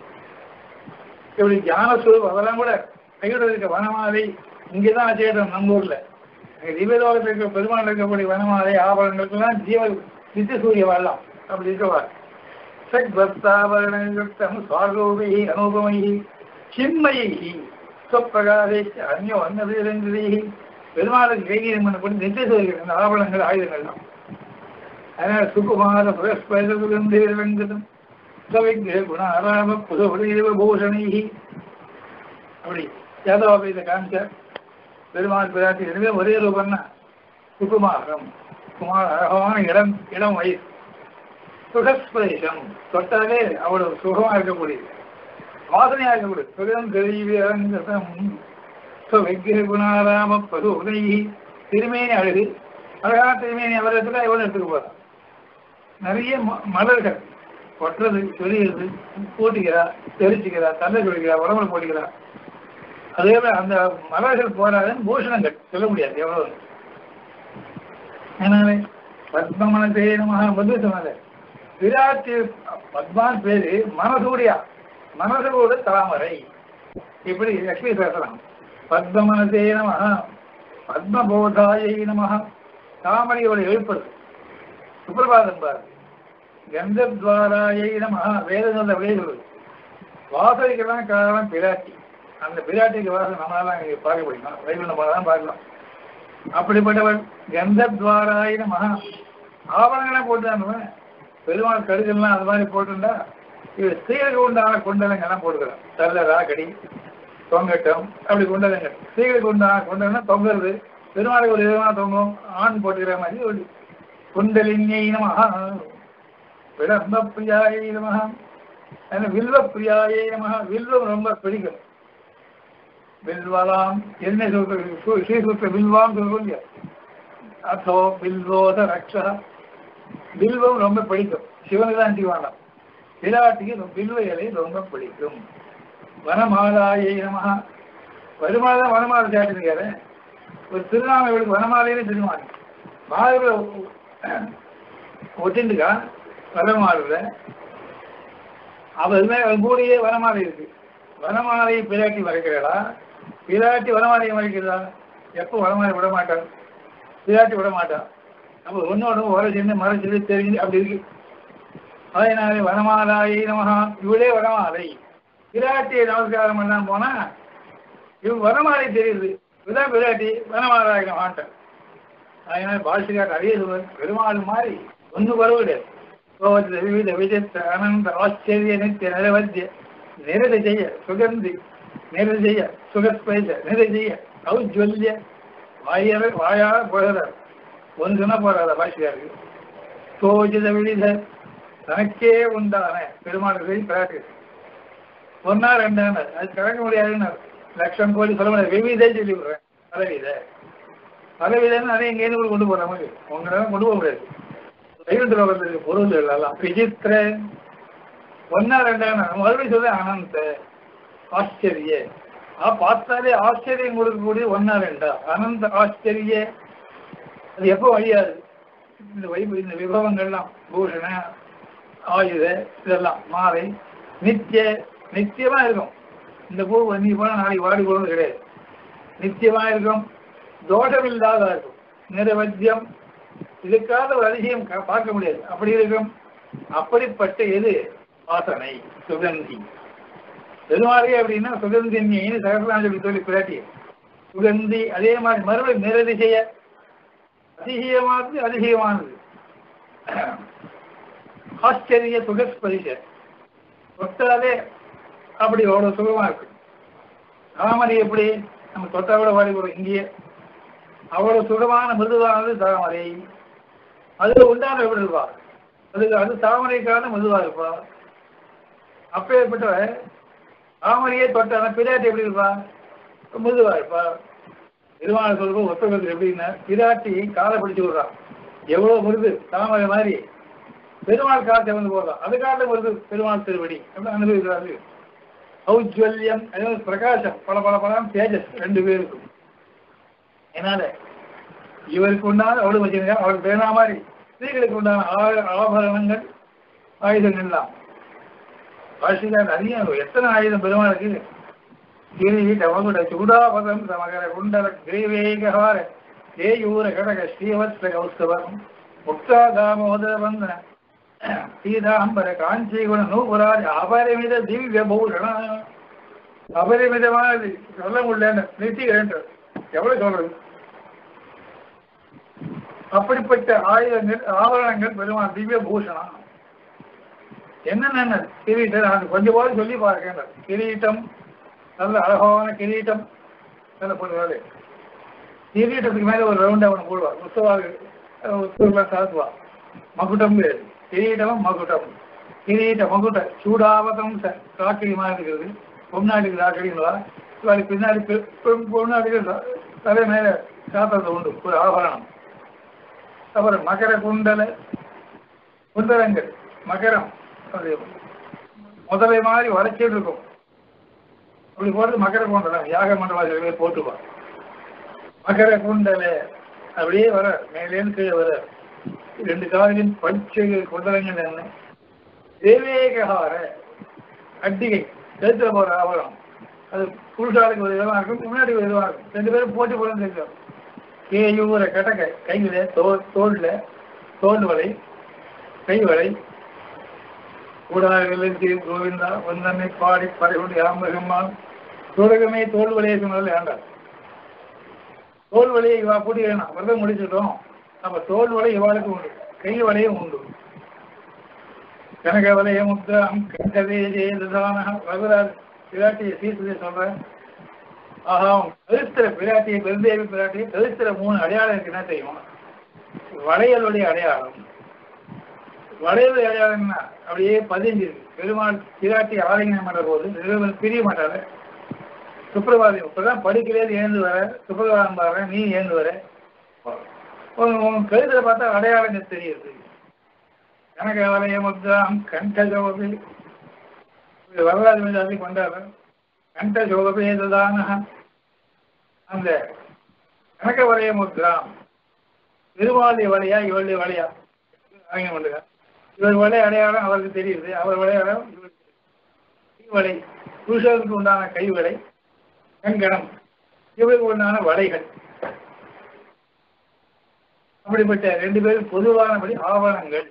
இப்படி ஞானஸ்வரூப் அதெல்லாம் கூட கையோட இருக்க வனமாலை இங்கேதான் ஆச்சரியம் நம்ம ஊர்ல திவ்யலோகத்தில் இருக்க பெருமாள் இருக்கக்கூடிய வனமாலை ஆபரணங்களுக்கெல்லாம் ஜீவ நித்திய சூரிய வாழலாம் அப்படி இருக்கவா சக் பக்தாபரணம் சுவாரூபை அனுபமை சின்மயை சொப்பிரகாரை அந்யோ அன்னதிரந்திரை பெருமாளுக்கு கைகீரம் பண்ணப்பட்டு நித்திய சூரிய அந்த ஆபரணங்கள் ஆயுதங்கள்லாம் அதனால சுகுமார சுரஸ்பதம் சவிக்ர குண அராம புதபுதேவ பூஷணை அப்படி யாதவ இதை காமிச்சார் பெருமாள் பிராட்டி ரெண்டுமே ஒரே ரூபம் தான் சுகுமாரம் குமார் அழகான இடம் இடம் வயசு சுகஸ்பரிசம் தொட்டாலே அவ்வளவு சுகமா இருக்கக்கூடியது வாசனையா இருக்கக்கூடியது சுகம் தெளிவியரங்கம் விக்கிர குணாராம பது உதவி திருமேனி அழகு அழகான திருமேனி அவர் எடுத்துக்கா இவன் எடுத்துக்க போறான் நிறைய ம- மலர்கள் கொட்டுறது சொரியுது பூட்டிக்கிறா தெரிச்சுக்கிறா தலை சொல்லிக்கிறா உடம்புல போட்டிக்கிறா அதே மாதிரி அந்த மலர்கள் போராதுன்னு பூஷணங்கள் சொல்ல முடியாது எவ்வளவு எனவே பத்மமன மகா வந்து சொன்னாரு விராட்டு பத்மான் பேரு மனசூரியா மனசோட தாமரை இப்படி லட்சுமி பேசலாம் பத்மமனசே நம பத்மபோதாயை நம தாமரையோட எழுப்பது சுப்பிரபாதம் பாரு கந்தத்வாராயை நம வேத சொல்ல விளைவுகள் வாசனைக்கெல்லாம் காரணம் பிராட்டி அந்த பிராட்டிக்கு வாசனை நம்மளால இங்க பார்க்க முடியுமா வைகுண்டம் போலதான் பார்க்கலாம் அப்படிப்பட்டவன் கந்தத்வாராய நம ஆவணங்களாம் போட்டுதான் பெருமாள் கடுகள்லாம் அது மாதிரி போட்டுண்டா இது ஸ்திரீகளுக்கு உண்டான குண்டலங்கள்லாம் போட்டுக்கிறோம் தள்ளரா கடி தொங்கட்டம் அப்படி குண்டலங்கள் ஸ்திரீகளுக்கு உண்டான குண்டலம்னா தொங்குறது பெருமாளுக்கு ஒரு விதமான தொங்கும் ஆண் போட்டுக்கிற மாதிரி ஒரு குண்டலின்யை நமஹா விடம்ப பிரியாயை நமஹா அந்த வில்வ பிரியாயை நமஹா வில்வம் ரொம்ப பிடிக்கும் வில்வலாம் என்ன சொல்றது சு- ஸ்ரீசுத்த வில்வாம் சொல்லுங்க அதோ வில்வோத ரக்ஷா வில்வம் ரொம்ப பிடிக்கும் சிவனுக்கு தான் சிவானம் விராட்டிக்கு வில்வ இலை ரொம்ப பிடிக்கும் வனமாலாயை நமஹா வருமாலை வனமாலை சாட்டிருக்காரு ஒரு திருநாமலுக்கு வனமாலையிலே திருமாலை மாலை ஒட்டிண்டுக்கா வனமாலையில் அவருமே அவன் கூடயே வனமாலை இருக்கு வனமாலையை பிராட்டி மறைக்கிறாளா பிராட்டி வனமாலையை மறைக்கிறதா எப்போ வனமாலை விட மாட்டான் பிராட்டி விட மாட்டான் அப்போ ஒன்னோட உர சின்ன மறைச்சது தெரிஞ்சு அப்படி இருக்கு அதனால வனமாலாயை நமகா இவளே வனமாலை பிராட்டியை நமஸ்காரம் பண்ணாம போனா இவ வனமாலை தெரியுது இதுதான் பிராட்டி வனமாலாய் நமகான்ட்டான் அதனால பாஷிகார் அரிய சொல்வது பெருமாள் மாதிரி ஒன்றும் குறவு கிடையாது கோவத்தில் விவித விஜித்த அனந்த ஆச்சரிய நித்திய நிரவத்திய நிரத செய்ய சுகந்தி நிரத செய்ய சுகஸ்பைச நிரத செய்ய ஔஜ்வல்ய வாயர வாயார புகழர் ஒன்றுனா போறாத பாஷிகாருக்கு சோஜித விழித தனக்கே உண்டான பெருமாளுக்கு பிராட்டி ஒன்னா ரெண்டான அது கணக்க முடியாதுன்னு லட்சம் கோடி சொல்ல முடியாது விவிதை சொல்லி விடுறேன் பலவித பலவிதன்னு அதை எங்கேயிருந்து கொண்டு போற மாதிரி உங்களால கொண்டு போக முடியாது வைகுண்ட லோகத்திற்கு பொருள் எல்லாம் விசித்திர ஒன்னா ரெண்டான மறுபடியும் சொல்ல அனந்த ஆச்சரிய ஆ பார்த்தாலே ஆச்சரியம் கொடுக்கக்கூடிய ஒன்னா ரெண்டா அனந்த ஆச்சரிய அது எப்போ வழியாது இந்த வைப இந்த விபவங்கள்லாம் பூஷண ஆயுத இதெல்லாம் மாலை நித்திய நித்தியமா இருக்கும் இந்த பூ நீ போனா நாளைக்கு வாடி போடுறது கிடையாது நித்தியமா இருக்கும் தோஷம் இல்லாத இருக்கும் நிரவத்தியம் இதுக்காக ஒரு அதிசயம் கா- பார்க்க முடியாது அப்படி இருக்கும் அப்படிப்பட்ட எது வாசனை சுகந்தி பெருமாளே அப்படின்னா சுகந்தின்னு சகசிராஞ்சலி சொல்லி சொல்லி பிராட்டி சுகந்தி அதே மாதிரி மறுபடியும் நிரதிசைய அதிசயமானது அதிசயமானது ஆச்சரிய சுகஸ்பரிச தொட்டாலே அப்படி அவ்வளவு சுகமா இருக்கு தாமரை எப்படி நம்ம தொட்டா கூட வாடி போறோம் இங்கேயே அவ்வளவு சுகமான மிருதுவானது தாமரை அதுல உண்டான எப்படி இருப்பா அதுக்கு அது தாமரைக்கான மிருதுவா இருப்பா அப்பேற்பட்ட தாமரையே தொட்டான பிராட்டி எப்படி இருப்பா மிருதுவா இருப்பா திருவான சொல்றோம் ஒத்தகத்தில் எப்படின்னா பிராட்டி காலை பிடிச்சு விடுறான் எவ்வளவு மிருது தாமரை மாதிரி பெருமாள் காலத்தை வந்து போடுறான் அது காலத்தை வருது பெருமாள் திருவடி அப்படி அனுபவிக்கிறாரு ஔஜ்வல்யம் அதாவது பிரகாசம் பல பல பலம் தேஜஸ் ரெண்டு பேருக்கும் என்னால இவருக்கு உண்டான அவளுக்கு வச்சிருக்க அவளுக்கு பேனா மாதிரி ஸ்திரீகளுக்கு உண்டான ஆ- ஆபரணங்கள் ஆயுதங்கள் எல்லாம் பாஷிகார் அதிகம் இருக்கும். எத்தனை ஆயுதம் பெருமாளுக்கு கிரீட மகுட சூடாபதம் சமகர குண்டல கிரீவேகவார தேயூர கடக ஸ்ரீவத்ஸ கௌஸ்தவம் முக்தா தாமோதர வந்தன சீதாம்பர காஞ்சிகுண நூபுராஜ் அபரிமித திவ்ய பூஷண அபரிமிதமானது சொல்ல முடியல நிறுத்தி வேண்டும் எவ்வளவு சொல்றது அப்படிப்பட்ட ஆயுதங்கள் ஆபரணங்கள் பெருமாள் திவ்ய பூஷணம் என்னென்ன கிரீட்டம் நான் கொஞ்சம் போது சொல்லி பாருங்க கிரீட்டம் நல்ல அழகான கிரீட்டம் நல்ல போடுவாரு கிரீட்டத்துக்கு மேல ஒரு ரவுண்ட் அவனை போடுவார் உற்சவா உற்சவெல்லாம் சாத்துவா மகுட்டம் பேரு கிரீட்டம் மகுட்டம் கிரீட்ட மகுட்ட சூடாவதம் ராக்கடி மாதிரி இருக்கிறது பொம்நாட்டுக்கு ராக்கடிங்களா இவாளுக்கு பின்னாடி பெ- பெண் பொம்நாட்டுக்கு த- தலை மேல சாத்திரத்தை உண்டு ஒரு ஆபரணம் அப்புறம் மகர குண்டல குண்டலங்கள் மகரம் அது முதலை மாதிரி வளைச்சிட்டு இருக்கும் அப்படி போறது மகர குண்டலம் யாக மண்டலம் போட்டுப்பான் மகர குண்டல அப்படியே வர மேலேன்னு கீழே வர ரெண்டு காலிலும் பச்சை குண்டலங்கள் என்ன தேவேகஹார அட்டிகை கழுத்துல போற ஆவரம் அது புருஷாளுக்கு ஒரு விதமா இருக்கும் முன்னாடி ஒரு விதமா இருக்கும் ரெண்டு பேரும் போட்டி போட தெரியும் கேயூர கடகை கையில தோல் தோல்ல தோல் வலை கை வலை கூடாரங்களுக்கு கோவிந்தா வந்தனை பாடி பறைகொண்டு யாமகம்மான் சூரகமே தோல் வலையை சொன்னதில் வேண்டாம் தோல் வலையை இவா கூட்டி வேணாம் விரதம் முடிச்சிட்டோம் நம்ம தோல் வலை இவாளுக்கு உண்டு கை வலையும் உண்டு கனக வலைய முத்தாம் கண்டதே ஜெயதான வரலாறு பிராட்டியை சீசதை சொல்றேன் ஆஹா கழுத்துற பிராட்டியை பெருந்தேவி பிராட்டியை கழுத்துற மூணு அடையாளம் இருக்குன்னா தெரியுமா வளையலுடைய அடையாளம் வளையலுடைய அடையாளம்னா அப்படியே பதிஞ்சிருக்கு பெருமாள் பிராட்டி ஆலயனம் பண்ற போது நிறுவனம் பிரிய மாட்டாரு சுப்பிரபாதம் இப்பதான் படிக்கிறேன் ஏந்து வர சுப்பிரபாதம் பாரு நீ ஏந்து வர உன் உன் கழுத்துல பார்த்தா அடையாளங்கள் தெரியுது கனக வலைய முத்தாம் கண்ட ஜோபி வரலாறு மீதாதி கொண்டாரு கண்ட ஜோபேதான அந்த கனக வலைய முத்ராம் திருமாலி வலையா இவளுடைய வலையா ஆங்கிலம் பண்ணுங்க இவர் வலை அடையாளம் அவருக்கு தெரியுது அவர் விளையாடம் இவருக்கு கை வலை புருஷருக்கு உண்டான கை வலை கங்கணம் இவருக்கு உண்டான வலைகள் அப்படிப்பட்ட ரெண்டு பேரும் பொதுவானபடி ஆவணங்கள்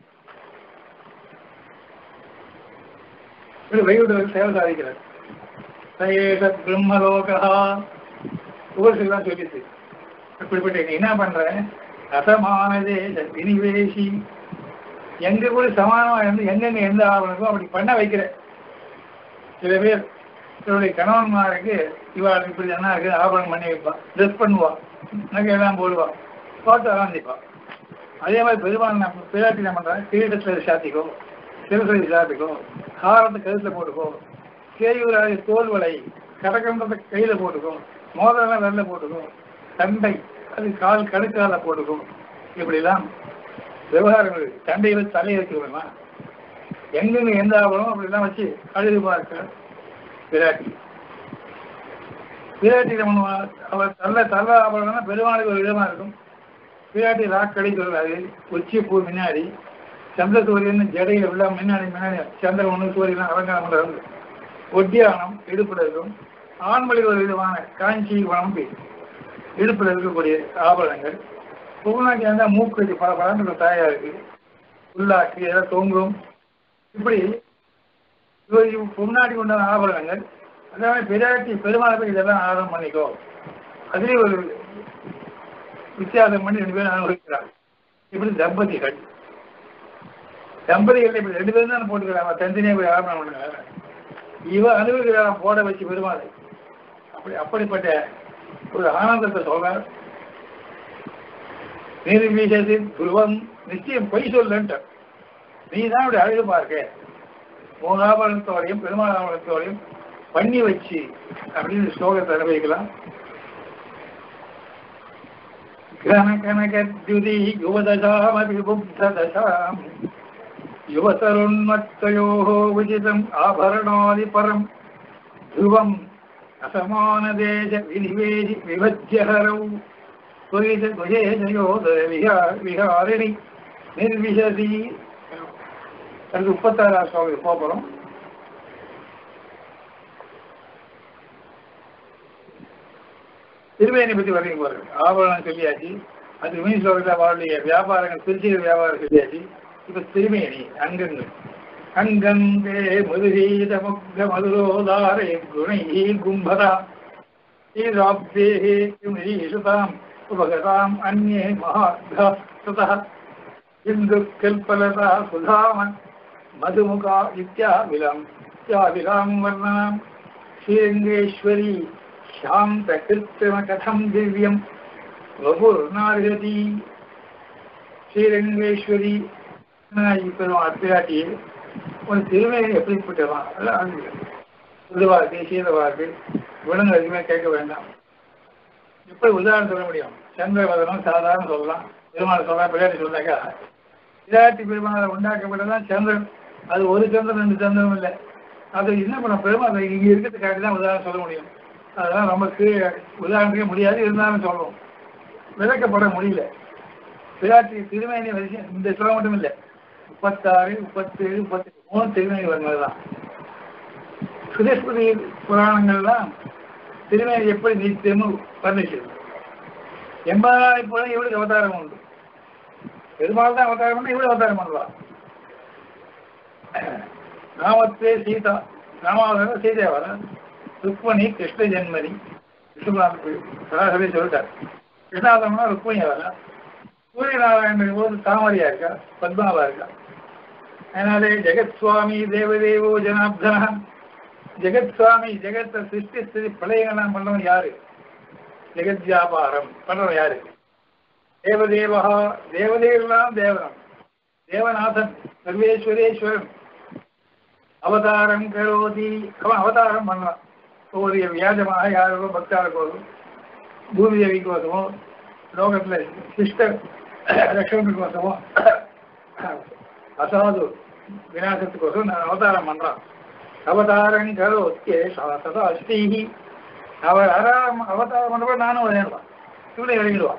வைகுண்டத்தில் சேவை சாதிக்கிறார் சயேஷ பிரம்மலோகா உபரிசெல்லாம் சொல்லிச்சு அப்படிப்பட்ட நீ என்ன பண்ற ரசமானதே வினிவேஷி எங்க கூட சமானமா இருந்து எங்கெங்க எந்த ஆவணமோ அப்படி பண்ண வைக்கிற சில பேர் இவருடைய கணவன்மாருக்கு இவாளுக்கு இப்படி என்ன இருக்கு ஆவணம் பண்ணி வைப்பான் ட்ரெஸ் பண்ணுவான் நகையெல்லாம் போடுவான் போட்டோ ஆரம்பிப்பான் அதே மாதிரி பெருமாள் நம்ம பிள்ளாட்டி என்ன பண்றாங்க கிரீடத்தில் சாத்திக்கோ சிறுசை சாப்பிட்டுக்கோ ஹாரத்தை கழுத்துல போட்டுக்கோ கேயூராதி தோல் வலை கடக்கன்றதை கையில போட்டுக்கோ மோதிரம் வெள்ள போட்டுக்கோ தண்டை அது கால் கடுக்கால போட்டுக்கோ இப்படிலாம் விவகாரங்கள் தண்டையில தலையை வச்சுக்கணுமா எங்கெங்க எந்த ஆவணம் அப்படிலாம் வச்சு அழுது பார்க்க பிராட்டி பிராட்டி நம்ம அவர் தள்ள தள்ள ஆவணம்னா பெருமாளுக்கு ஒரு விதமா இருக்கும் பிராட்டி ராக்கடி சொல்றாரு உச்சி பூ முன்னாடி சந்திர சூரியன் ஜடையில விழா முன்னாடி முன்னாடி சந்திரன் ஒன்று சூரியன் அலங்காரம் பண்றது ஒட்டியானம் இடுப்புல இருக்கும் ஆண்மொழி ஒரு விதமான காஞ்சி வளம்பி இடுப்புல இருக்கக்கூடிய ஆபரணங்கள் புகழாக்கி இருந்தா மூக்கு வச்சு பல பழங்கள் தாயா இருக்கு உள்ளாக்கி ஏதாவது தொங்கும் இப்படி இவர் முன்னாடி உண்டான ஆபரணங்கள் அதாவது பிராட்டி பெருமாளை போய் இதெல்லாம் ஆதாரம் பண்ணிக்கோ அதுலேயும் ஒரு வித்தியாசம் பண்ணி ரெண்டு பேரும் அனுபவிக்கிறார் இப்படி தம்பதிகள் தம்பதிகள் இப்படி ரெண்டு பேரும் தானே போட்டுக்கிறாங்க தனித்தனியாக போய் ஆரம்பம் பண்ணுங்க இவ அனுபவிக்கிறான் போட வச்சு பெருமாள் அப்படி அப்படிப்பட்ட ஒரு ஆனந்தத்தை சொல்றார் நிர்வீசத்தில் துருவம் நிச்சயம் பொய் சொல்லன்ட்டு நீ தான் இப்படி அழகு பார்க்க மூணாபரணத்தோடையும் பெருமாள் ஆபரணத்தோடையும் பண்ணி வச்சு அப்படின்னு ஸ்லோகத்தை அனுபவிக்கலாம் கனகனகத்யுதி யுவதசாமதிபுப்ததசாம் யுவதருண்மத்தயோः உச்சிதம் ஆபரணாதிபரம் ध्रुवम् असमानदेश विनिवेशि विभज्यहरौ त्वरित द्वयेशयोदर विहा विहारिणि निर्विशति அதுக்கு முப்பத்தாறாம் ஸ்லோகம் போகிறோம் திருவேணி பற்றி வரைக்கும் பாருங்க ஆபரணம் சொல்லியாச்சு அது மீன் ஸ்லோகத்தில் அவருடைய வியாபாரங்கள் திருச்சி வியாபாரம் சொல்லியாச்சு இப்ப திருமேனி அங்கங்கள் அங்கங்கே மதுரீத முக்த மதுரோதாரே குணை கும்பரா ஈராப்தேஹே கிமிரீஷுதாம் உபகதாம் அந்நே மகாத்மதः இந்து கல்பலதா சுதாமன் மதுமுகா இத்யாவிலம் இத்யாவிலாம் வர்ணனாம் ஸ்ரீரங்கேஸ்வரி சாந்த கிருத்திம கதம் திவ்யம் வபுர்நார்கதி ஸ்ரீரங்கேஸ்வரி பெருமாள் பிராட்டியே உன் திருமையை எப்படிப்பட்டதான் அதெல்லாம் புதுவாக்கு சீதவாக்கு குணங்கள் எதுவுமே கேட்க வேண்டாம் எப்படி உதாரணம் சொல்ல முடியும் சந்திரவதனம் சாதாரண சொல்லலாம் பெருமாள் சொல்லலாம் பிள்ளையாடி சொன்னாக்கா விராட்டி பெருமாளை உண்டாக்கப்பட்டதான் சந்திரன் அது ஒரு சந்திரன் ரெண்டு சந்திரன் இல்லை அது என்ன பண்ண பெருமாள் இங்க இருக்கிறதுக்காக தான் உதாரணம் சொல்ல முடியும் அதெல்லாம் நம்ம கீழே உதாரணத்துக்கே முடியாது இருந்தாலும் சொல்றோம் விளக்கப்பட முடியல விராட்டி திருமேனி வரிசை இந்த சொல்ல மட்டும் இல்லை முப்பத்தாறு முப்பத்தேழு முப்பத்தி மூணு திருமேனி வந்ததுதான் சுதேஸ்வரி புராணங்கள்லாம் திருமேனி எப்படி நித்தியமும் வர்ணிக்கிறது எண்பது நாளை போல இவளுக்கு அவதாரம் உண்டு பெருமாள் தான் அவதாரம் பண்ணா இவಳು அவதாரம் பண்ணலாம் ராமத்தே சீதா ராமாவதாரம் சீதா வர ருக்மணி கிருஷ்ண ஜென்மணி விஷ்ணுபுராண சராசரி சொல்லிட்டார் கிருஷ்ணாவதாரம்னா ருக்மணி வர சூரியநாராயணன் போது தாமரையா இருக்கா பத்மாவா இருக்கா அதனாலே ஜெகத் சுவாமி தேவதேவோ ஜனார்தனா ஜெகத் சுவாமி ஜெகத்தை சிருஷ்டி ஸ்திதி பிரளயங்கள்லாம் பண்றவன் யாரு ஜெகத் வியாபாரம் பண்றவன் யாரு தேவதேவா தேவதேவெல்லாம் தேவனம் தேவநாதன் சர்வேஸ்வரேஸ்வரன் அவதாரம் கரோதி அவன் அவதாரம் பண்ணலாம் ஒரு வியாஜமாக யாரோ பக்தாளுக்கோசம் பூமி தேவிக்கோசமோ லோகத்துல சிஸ்டர் லட்சுமிக்கோசமோ அசாது விநாசத்துக்கோசம் நான் அவதாரம் பண்றான் அவதாரம் கரோத்தியே சதா அஸ்தீஹி அவர் அராம் அவதாரம் பண்ணப்ப நானும் விளையாடுவான் இவனை இறங்கிடுவான்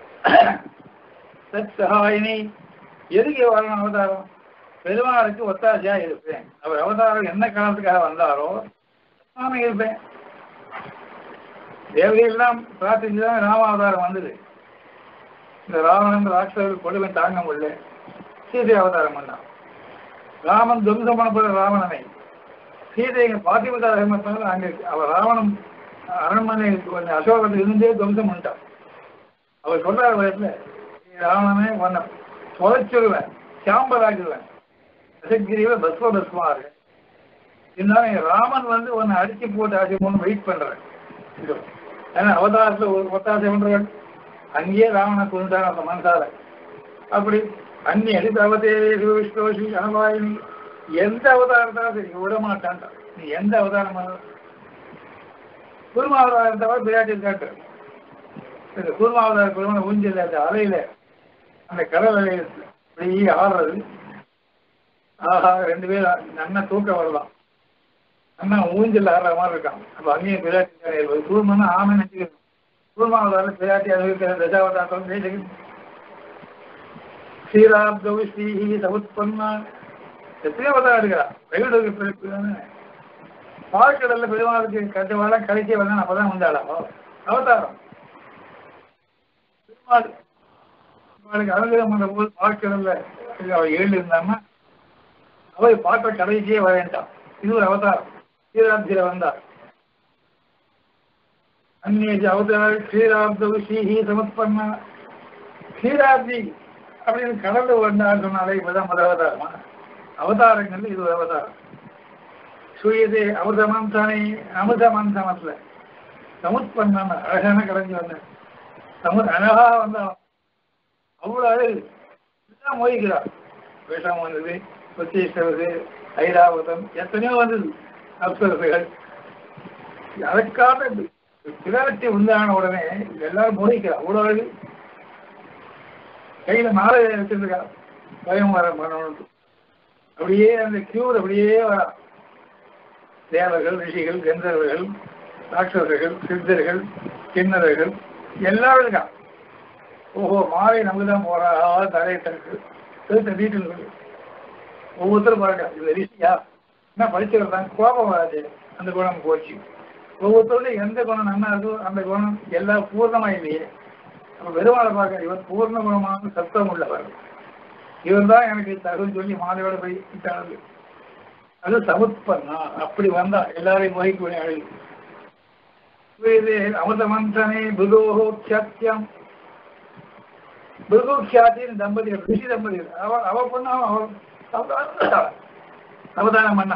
சத் சகாயினி எதுக்கு வரணும் அவதாரம் பெருமாளுக்கு ஒத்தாசையா இருப்பேன் அவர் அவதாரம் என்ன காரணத்துக்காக வந்தாரோ நானும் இருப்பேன் தேவதையெல்லாம் பிரார்த்திச்சுதான் ராமாவதாரம் வந்தது இந்த ராவணன் ராட்சசர்கள் கொடுமை தாங்க முடியல சீதை அவதாரம் பண்ணான் ராமன் துவம்சம் பண்ணப்படுற ராவணனை சீதை பாத்திமதா தர்மத்தால் அங்கே அவர் ராவணன் அரண்மனை கொஞ்சம் அசோகத்தில் இருந்தே துவம்சம் பண்ணிட்டான் அவர் சொல்றாரு வயசுல ராவணனே உன்னை தொலைச்சிருவேன் சாம்பலாக்கிடுவேன் ரசகிரியில பஸ்வ பஸ்மா இருக்கு இருந்தாலும் ராமன் வந்து உன்னை அடிச்சு போட்டு அடிச்சு போட்டு வெயிட் பண்றேன் ஏன்னா அவதாரத்துல ஒரு ஒத்தாசை பண்றவன் அங்கேயே ராவணனை கொண்டுட்டான் அந்த மனசால அப்படி அன்னி அடித்து அவதேவி விஷ்ணோஷி அனவாயினி எந்த அவதாரத்தாலும் சரி விட மாட்டான்டா நீ எந்த அவதாரம் பண்ணலாம் குருமாவதாரம் தவிர பிராட்டி காட்டு இந்த குருமாவதார பெருமான ஊஞ்சல் அந்த அலையில அந்த கடல் அலையில அப்படியே ஆடுறது ஆஹா ரெண்டு பேரும் நல்லா தூக்க வரலாம் அண்ணா ஊஞ்சல் ஆடுற மாதிரி இருக்கான் அப்ப அங்கேயும் பிராட்டி குருமன்னா ஆமை நினைச்சுக்கணும் குருமாவதாரம் பிராட்டி அது தசாவதாரம் பேசிக்கணும் ஸ்ரீராப்தௌ ஸ்ரீஹி சமுத்பன்னா எத்தனையோ அவதாரம் இருக்கிறா வெகுடுக்கு பிறப்பு பால்கடல்ல பெருமாளுக்கு கட்டுவாள கடைசி வந்தான் அப்பதான் வந்தாளா அவதாரம் பெருமாள் பெருமாளுக்கு அனுகிரகம் பண்ண போது பால்கடல்ல அவ ஏழு இருந்தான்னா அவள் பார்க்க கடைசியே வரேன்ட்டான் இது ஒரு அவதாரம் ஸ்ரீராப்தியில வந்தார் அந்நேஜ அவதார ஸ்ரீராப்தௌ ஸ்ரீஹி சமத்பன்னா ஸ்ரீராப்தி அப்படின்னு கடல்ல வந்தார் சொன்னாலே இப்பதான் முதல் அவதாரமா அவதாரங்கள் இது ஒரு அவதாரம் சூரியதே அமிர்தமாம் தானே அமிர்தமாம் சமத்துல சமுத்பன்னான அழகான கலைஞ்சு வந்தேன் சமு அழகா வந்தான் அவ்வளவு அழகு எல்லாம் மோதிக்கிறார் விஷம் வந்தது உத்தீஸ்வரது ஐராவதம் எத்தனையோ வந்தது அப்சரசுகள் அதற்காக பிராட்டி உண்டான உடனே எல்லாரும் மோதிக்கிறார் அவ்வளவு அழகு கையில மாலை வச்சிருக்கா பயம் வர பண்ணணும் அப்படியே அந்த கியூர் அப்படியே வரா தேவர்கள் ரிஷிகள் கந்தர்வர்கள் ராட்சசர்கள் சித்தர்கள் கிண்ணறர்கள் எல்லாரும் இருக்கா ஓஹோ மாலை நமக்கு தான் போறா தலையை தனக்கு திருத்த வீட்டில் இருக்கு ஒவ்வொருத்தரும் பாருங்க இது ரிஷியா என்ன படிச்சவர் தான் கோபம் வராது அந்த குணம் போச்சு ஒவ்வொருத்தருடைய எந்த குணம் நன்னா இருக்கோ அந்த குணம் எல்லாம் பூர்ணமா இல்லையே நம்ம பெருமாளை பார்க்க இவர் பூர்ண குணமான சத்தம் உள்ளவர் இவர் தான் எனக்கு தகவல் சொல்லி மாலையோட போய் விட்டாரு அது சமுத்பன்னா அப்படி வந்தா எல்லாரையும் மோகிக்கூடிய அழகு இது அமிர்தமந்தனே புதோகோ சத்தியம் புருகோக்கியாத்தின் தம்பதிகள் ரிஷி தம்பதிகள் அவ அவ பொண்ணா அவ அவதாரம் பண்ணா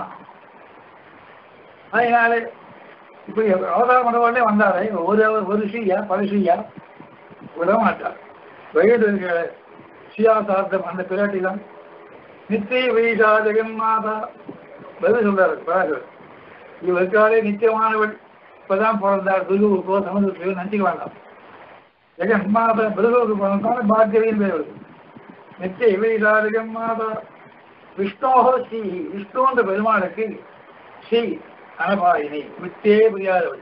அதனால இப்படி அவதாரம் பண்ண உடனே வந்தாரே ஒரு ஒரு ரிஷியா பல ரிஷியா விட மாட்டார் வயது இருக்கிற சியாசார்த்தம் அந்த பிராட்டி தான் நித்திய வீஷா ஜெகன்மாதா பதில் சொல்றாரு பராசர் இவருக்காலே நித்தியமானவள் இப்பதான் பிறந்தார் துருவுக்கோ சமுதிரத்தையோ நினைச்சுக்க வேண்டாம் ஜெகன் மாதா பிருகுவுக்கு பிறந்தாலும் பாக்கியவின் பேர் வருது நித்திய இவைதாரகம் மாதா விஷ்ணோகோ ஸ்ரீ விஷ்ணுன்ற பெருமாளுக்கு ஸ்ரீ அனபாயினி விட்டே புரியாதவள்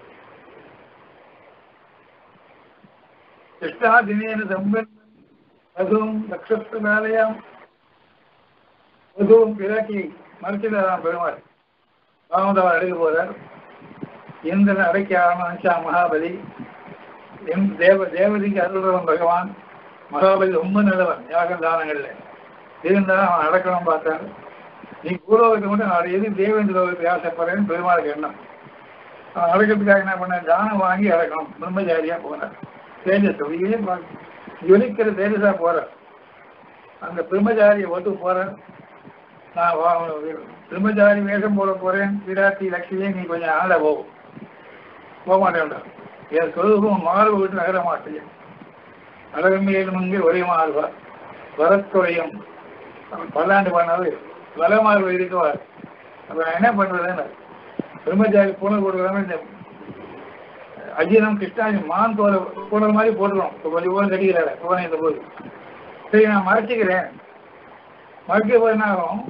கிருஷ்ணா தினேன சம்பன் வதுவும் நட்சத்திர மேலையாம் வதுவும் பிராட்டி மறுக்கிறாராம் பெருமாள் ராமதவர் அடைந்து போறார் இந்திரன் அடைக்க ஆரம்பிச்சா மகாபலி என் தேவ தேவதிக்கு அருள்றவன் பகவான் மகாபலி ரொம்ப நல்லவன் யாகம் தானங்கள்ல இருந்தாலும் அவன் அடக்கணும் பார்த்தான் நீ பூலோகத்தை மட்டும் நான் எது தேவேந்திர லோகத்தை ஆசைப்படுறேன்னு பெருமாளுக்கு எண்ணம் அவன் அடக்கிறதுக்காக என்ன பண்ண தானம் வாங்கி அடக்கணும் பிரம்மச்சாரியா போனார் தேஜஸ் அப்படியே பார்க்க ஜொலிக்கிற தேஜஸா போறார் அந்த பிரம்மச்சாரியை ஒத்து போறேன் நான் வா- பிரம்மச்சாரி வேஷம் போட போறேன் விராட்டி லட்சுமியே நீ கொஞ்சம் ஆள போகும் போக மாட்டேன்டா என் சொருபம் மாறு விட்டு நகர மாட்டேன் அழகமேலும் இங்கே ஒரே மாறுவா வரத்துறையும் பல்லாண்டு பண்ணாது வலமாறு இருக்குவார் அப்ப நான் என்ன பண்றதுன்னு பிரம்மச்சாரி பூனை கொடுக்குறாங்க இந்த அஜீனம் கிருஷ்ணாஜி மான் தோலை பூனல் மாதிரி போட்டுருவோம் இப்போ கொஞ்சம் போல கட்டிக்கிறாரு பூனை இந்த போது சரி நான் மறைச்சிக்கிறேன் மறைக்க போது என்ன ஆகும்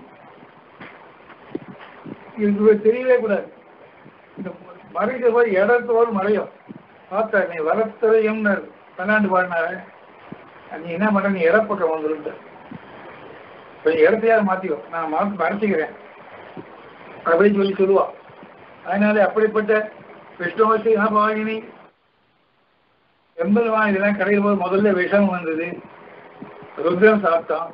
இது தெரியவே கூடாது இந்த மறைக்க போது இடத்தோடு மறையும் பார்த்தா நீ வளர்த்ததையும் பன்னாண்டு பாடினாரு நீ என்ன பண்ற நீ இடப்பக்கம் வந்துருந்த கொஞ்சம் இடத்தையாவது மாத்திக்கோ நான் மாத்தி மறைச்சிக்கிறேன் அப்படின்னு சொல்லி சொல்லுவா அதனால அப்படிப்பட்ட விஷ்ணுவசி பாகினி எண்பது இதெல்லாம் கடையில் போது முதல்ல விஷம் வந்தது ருத்ரன் சாப்பிட்டான்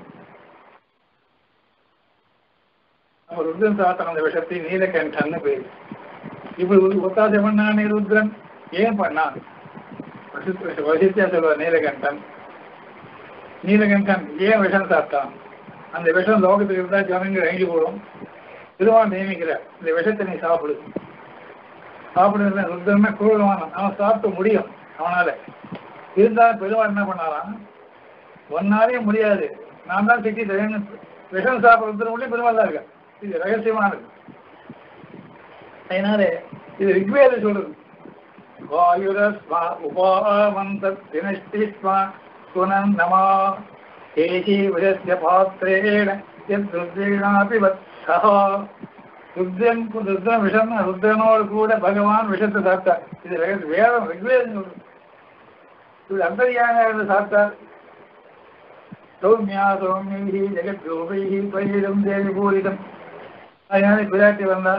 நம்ம ருத்ரன் சாப்பிட்டான் அந்த விஷத்தை நீலகண்டன்னு பேரு இப்படி ஒரு ஒத்தாசை பண்ணானே ருத்ரன் ஏன் பண்ணான் வசித்த- வசித்தியா சொல்லுவார் நீலகண்டன் நீலகண்டன் ஏன் விஷம் சாப்பிட்டான் அந்த விஷம் லோகத்துக்கு இருந்தா ஜனங்கள் இறங்கி போடும் திருவான் நியமிக்கிறார் இந்த விஷத்தை நீ சாப்பிடு சாப்பிடுறது ருத்ரன்னா குரூரமான அவன் சாப்பிட முடியும் அவனால இருந்தாலும் பெருமாள் என்ன பண்ணாராம் ஒன்னாலே முடியாது நான் தான் திட்டி தரேன்னு விஷம் சாப்பிடுறது முடியும் பெருமாள் தான் இருக்கேன் இது ரகசியமானது அதனால இது ரிக்வேத சொல்றது வாயுரஸ்மா உபாவந்த தினஷ்டிஸ்மா குணம் நமா கேசி விரஸ்ய பாத்திரேண எத் ருத்ரீணாபி வத்சா ருத்ரன் ருத்ரன் விஷம் ருத்ரனோடு கூட பகவான் விஷத்தை சாப்பிட்டார் இது ரகசிய- வேதம் ரிக்வேதம் சொல்றது இது அந்தரியாக இருந்து சாப்பிட்டார் சௌமியா சௌமியி ஜெகத் ரூபைகி பயிரும் தேவி பூரிதம் அதனால பிராட்டி வந்தார்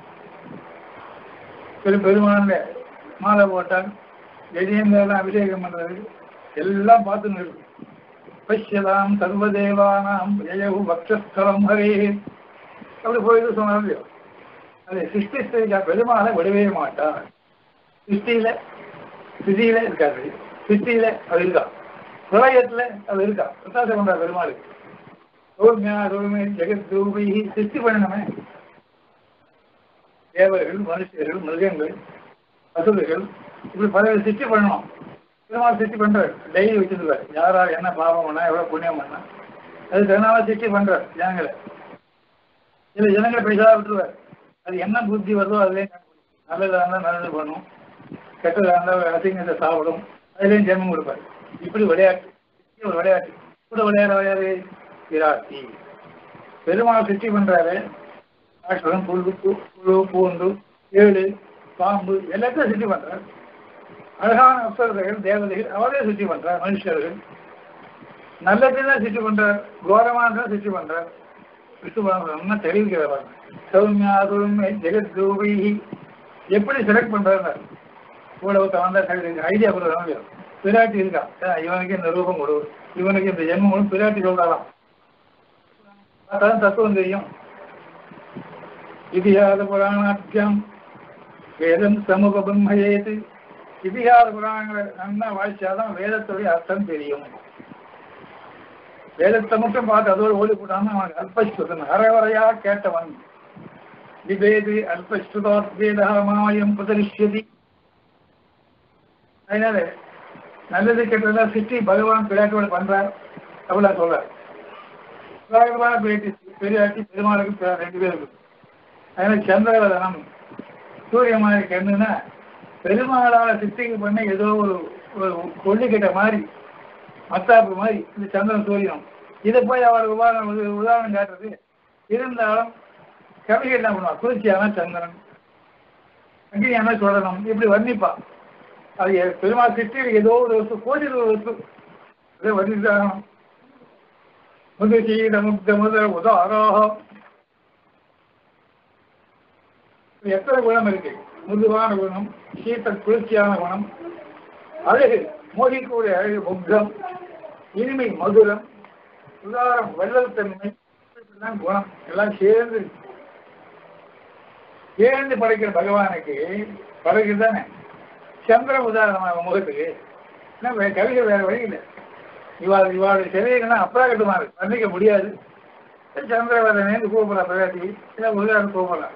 பெரு பெருமான்ல மாலை போட்டான் கஜேந்திரெல்லாம் அபிஷேகம் பண்றது எல்லாம் பார்த்து நிற்கு பஷ்யதாம் சர்வதேவானாம் ஜெயவு பக்ஷஸ்தலம் ஹரே அப்படி போயிட்டு சொன்னார் இல்லையோ அது சிருஷ்டி ஸ்திரிக்கா பெருமாளை விடவே மாட்டார் சிருஷ்டியில சிதியில இருக்காது சிருஷ்டியில அது இருக்கா பிரளயத்துல அது இருக்கா பிரசாசம் பண்றா பெருமாளுக்கு சௌமியா சௌமிய ஜெகத் ரூபி சிருஷ்டி பண்ணணுமே தேவர்கள் மனுஷர்கள் மிருகங்கள் பசுகள் இப்படி பல சிருஷ்டி பண்ணணும் பெருமாள் சிருஷ்டி பண்றாரு டெய்லி வச்சிருக்காரு யார் யார் என்ன பாவம் பண்ணா எவ்வளவு புண்ணியம் பண்ணா அது தனால சிருஷ்டி பண்றாரு ஜனங்களை இல்ல ஜனங்களை பேசாத விட்டுருவார் அது என்ன புத்தி வருதோ அதுலேயே நல்லதா இருந்தா நல்லது பண்ணும் கெட்டதா இருந்தா அசிங்கத்தை சாப்பிடும் அதுலேயும் ஜென்மம் கொடுப்பாரு இப்படி விளையாட்டு இப்படி ஒரு விளையாட்டு கூட விளையாட விளையாடு விராட்டி பெருமாள் சிருஷ்டி பண்றாரு ஆஷ்வரம் புல்லு பூ- புழு பூண்டு ஏழு பாம்பு எல்லாத்தையும் சிருஷ்டி பண்றார் அழகான அப்சரர்கள் தேவதைகள் அவரே சிருஷ்டி பண்றார் மனுஷர்கள் நல்லதையும் சிருஷ்டி பண்றார் கோரமானதான் சிருஷ்டி பண்றார் விஷ்ணு என்ன தெரிவிக்கிறார் சௌமியா சௌமிய ஜெகத் ரூபி எப்படி செலக்ட் பண்றாரு கூட ஒருத்தன் வந்தா ஐடியா கொடுக்குறாங்க பிராட்டி இருக்கா அஹ் இவனுக்கு இந்த ரூபம் கொடு இவனுக்கு இந்த ஜென்மம் கொடு பிராட்டி சொல்றாராம் அதான் தத்துவம் தெரியும் இதிகாத புராணாத்தியம் வேதம் சமூக பிரம்மயேது இதிகாத புராணங்களை நன்னா வாய்ச்சாதான் வேதத்துடைய அர்த்தம் தெரியும் வேதத்தை மட்டும் பார்த்து அதோடு ஓடி போட்டான்னு அவனுக்கு அல்பஸ்ருதன் ஹரவரையா கேட்டவன் விவேது அல்பஸ்ருதாத் வேதா மாயம் பிரதரிஷ்யதி அதனால நல்லது கெட்டதெல்லாம் சிருஷ்டி பகவான் பிள்ளாட்டோட பண்றார் அப்படிலாம் சொல்றார் பகவான் பேட்டி பெரியாட்டி பெருமாளுக்கு பெ- ரெண்டு பேருக்கு அதனால சந்திரவதனம் சூரியமானுக்கு என்னன்னா பெருமாளால சிருஷ்டிக்கு பண்ண ஏதோ ஒரு ஒரு கொள்ளிக்கிட்ட மாதிரி மத்தாப்பு மாதிரி இந்த சந்திரன் சூரியனும் இதை போய் அவர் உதாரணம் ஒரு உதாரணம் காட்டுறது இருந்தாலும் கவிகள் என்ன பண்ணுவா குளிர்ச்சியான சந்திரன் அக்னியான சுடனம் இப்படி வர்ணிப்பா அது எ- பெருமாள் கிருஷ்ணர் ஏதோ ஒரு வஸ்து கோடி ஒரு வஸ்து இதை வர்ணித்தாகணும் முதுசீல முக்த முதல் உதாராக எத்தனை குணம் இருக்கு முதுவான குணம் சீத்த குளிர்ச்சியான குணம் அழகு மோகிக்கூடிய அழகு முக்தம் இனிமை மதுரம் உதாரம் வள்ளல் தன்மை இப்படிதான் குணம் எல்லாம் சேர்ந்து இருக்கு. சேர்ந்து படைக்கிற பகவானுக்கு படைக்கு தானே சந்திர உதாரணமாக முகத்துக்கு என்ன வே- கவிதை வேற வழி இல்லை இவாள் இவாளுடைய சரீரம்னா அப்பா கட்டுமா இருக்கு வர்ணிக்க முடியாது சந்திரவதனேன்னு கூப்பிடலாம் பிராட்டி இல்லை உதாரணம் கூப்பிடலாம்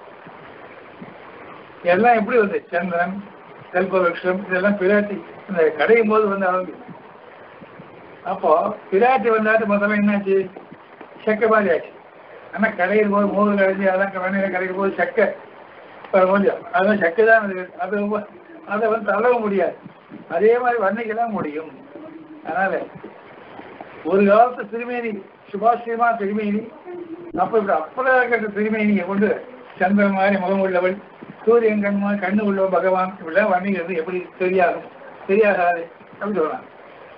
எல்லாம் எப்படி வந்து சந்திரன் கல்பவருஷம் இதெல்லாம் பிராட்டி இந்த கடையும் போது வந்து அவங்க அப்போ பிராட்டி வந்தாட்டு முதல்ல என்னாச்சு செக்க மாதிரி ஆச்சு ஆனா கடையில் போது மோது கடைஞ்சி அதான் வண்டியில கடையில் போது செக்க கொஞ்சம் அதான் செக்க தான் அது அது ரொம்ப- அதை வந்து தள்ளவும் முடியாது அதே மாதிரி வர்ணிக்கலாம் முடியும் அதனால ஒரு காலத்து திருமேனி சுபாஷியமா திருமேனி அப்ப இப்படி அப்பதாகட்ட திருமேனியை கொண்டு சந்திரன் மாதிரி முகம் உள்ளவள் சூரியன் கண் மாதிரி கண்ணு உள்ள பகவான் இப்படிலாம் வர்ணிக்கிறது எப்படி தெரியாகும் தெரியாகாது அப்படி சொல்லலாம்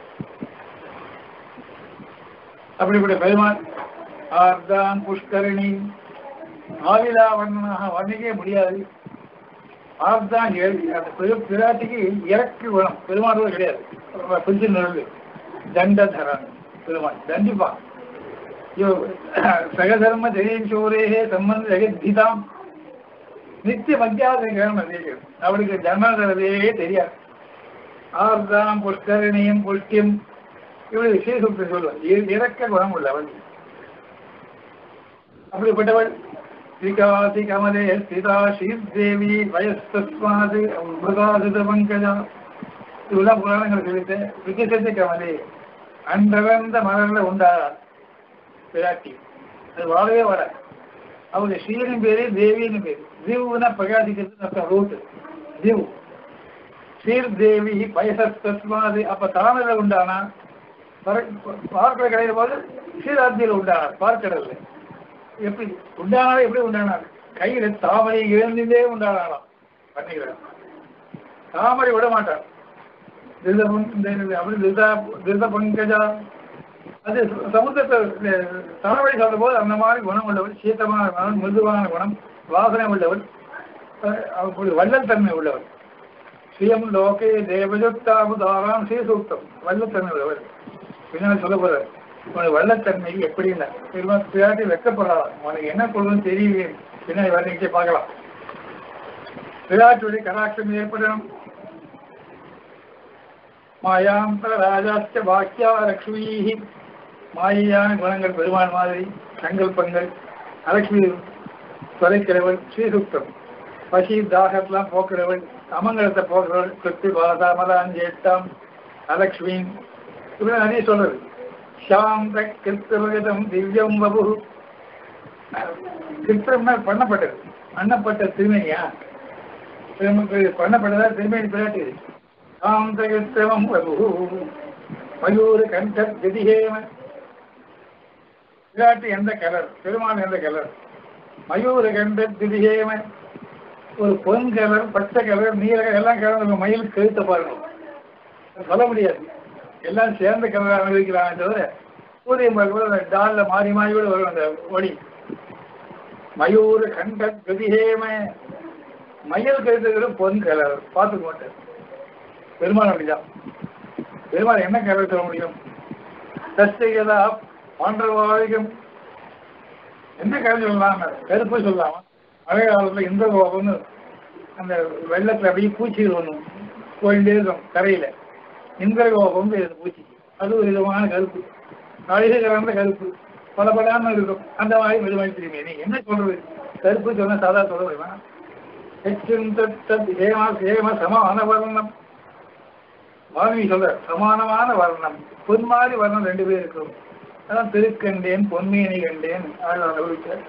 அப்படிப்பட்ட பெருமாள் ஆர்தான் புஷ்கரணி ஆவிலா வர்ணனாக வர்ணிக்கவே முடியாது ஆர்தான் ஏழு அந்த பெரு பிராட்டிக்கு இறக்கு குணம் பெருமாள் கிடையாது புஞ்சு நிறவு தண்டதரன் பெருமாள் தண்டிப்பான் இவ சகதர்ம ஜெயின் சோரேகே சம்பந்த ஜெகத்கீதாம் நித்திய மத்தியாவதை கேள்வி தெரியும் அவளுக்கு ஜன்மதே தெரியாது ஆர்தாம் புஷ்கரணியும் புஷ்டியும் இப்படி விசேஷத்தை சொல்லுவாள் இ- இறக்க குணம் உள்ளவள் அப்படிப்பட்டவள் ஸ்ரீகாசி கமலே ஸ்திதா ஸ்ரீதேவி வயஸ்தஸ்மாது மிருகாசுத பங்கஜா இவ்வளவு புராணங்கள் சொல்லிட்டு விகசத்தை கமலே அன்றவந்த மலர்ல உண்டாரா பிராட்டி அது வாழவே வர அவங்க ஸ்ரீனின் பேரு தேவின்னு பேரு தீவுனா பிரகாசிக்கிறது அர்த்தம் ரூட்டு தீவு ஸ்ரீர் தேவி பயசஸ்மாது அப்ப தாமிர உண்டானா பார்க்கடல் கிடைக்கிற போது ஸ்ரீராத்தியில உண்டானார் பார்க்கடல்ல எப்படி உண்டானாலும் எப்படி உண்டானார் கையில தாமரை இழந்தே உண்டானாலாம் பண்ணிக்கிறார் தாமரை விட மாட்டார் திருத பங்- இந்த இந்த அப்படி திருதா திருத பங்கஜா அது சமுத்திரத்தை தாமரை சொல்ற போது அந்த மாதிரி குணம் உள்ளவள் சீத்தமான குணம் மிருதுவான குணம் வாசனை உள்ளவள் அஹ் அவளுக்கு வள்ளல் தன்மை உள்ளவள் ஸ்ரீயம் லோகே தேவஜுக்தாபுதாராம் ஸ்ரீசூக்தம் வல்லத்தன்மை உள்ளவர் பின்னாடி சொல்ல போறார் உனக்கு வல்லத்தன்மை எப்படின்னா திரும்ப பிராட்டி வெக்கப்படுறாள் உனக்கு என்ன கொள்ளுன்னு தெரியலையே பின்னாடி வர்ணிக்க பார்க்கலாம் விராட்டுடைய கடாட்சம் ஏற்படணும் மாயாந்தர ராஜாச்ச பாக்கியா லக்ஷ்மீஹி மாயான குணங்கள் பெருமாள் மாதிரி சங்கல்பங்கள் அலட்சுமி தொலைக்கிறவள் ஸ்ரீசுக்தம் பசி தாகத்தெல்லாம் போக்குறவள் அமங்கலத்தை போக்குறவள் கிருத்தி பாதா மதான் ஜேஷ்டாம் அலக்ஷ்மி இப்படி நிறைய சொல்றது சாந்த கிருத்தவகதம் திவ்யம் வபு கிருத்தம்னா பண்ணப்பட்டது பண்ணப்பட்ட திருமணியா நமக்கு பண்ணப்பட்டதா திருமணி பிராட்டி சாந்த கிருத்தவம் வபு மயூர கண்ட கதிகேம பிராட்டி எந்த கலர் பெருமாள் எந்த கலர் மயூர கண்ட திதிகேம ஒரு பொன் கலர் பச்சை கலர் நீல கலர் எல்லாம் கலந்து மயில் கழுத்த பாருங்க சொல்ல முடியாது எல்லாம் சேர்ந்த கலர் அனுபவிக்கிறாங்க தவிர சூரியன் பார்க்கும்போது டால்ல மாறி மாறி கூட வரும் அந்த ஒளி மயூர கண்ட கதிகேம மயில் கழுத்துக்கிற பொன் கலர் பார்த்துக்க மாட்டேன் பெருமாள் அப்படிதான் பெருமாள் என்ன கலர் சொல்ல முடியும் சஸ்திகதா பாண்டவாதிகம் என்ன கலர் சொல்லலாம் கருப்பு சொல்லலாமா மழை காலத்துல இந்த கோபம்னு அந்த வெள்ளத்துல அப்படியே பூச்சிகள் ஒண்ணு போயிட்டே இருக்கும் கரையில இந்திர கோபம் பேரு பூச்சி அது ஒரு விதமான கருப்பு அழகு கலந்த கருப்பு பல படாம இருக்கும் அந்த மாதிரி மெதுவாய் திரும்பி நீ என்ன சொல்றது கருப்பு சொன்னா சாதா சொல்ல முடியுமா ஹெச்சும் தத் ஏமா ஏமா சமான வர்ணம் மாணவி சொல்ற சமானமான வர்ணம் பொன் மாதிரி வர்ணம் ரெண்டு பேர் இருக்கும் அதான் திருக்கண்டேன் பொன்மேனி கண்டேன் ஆழ்வார் அனுபவிக்கிறார்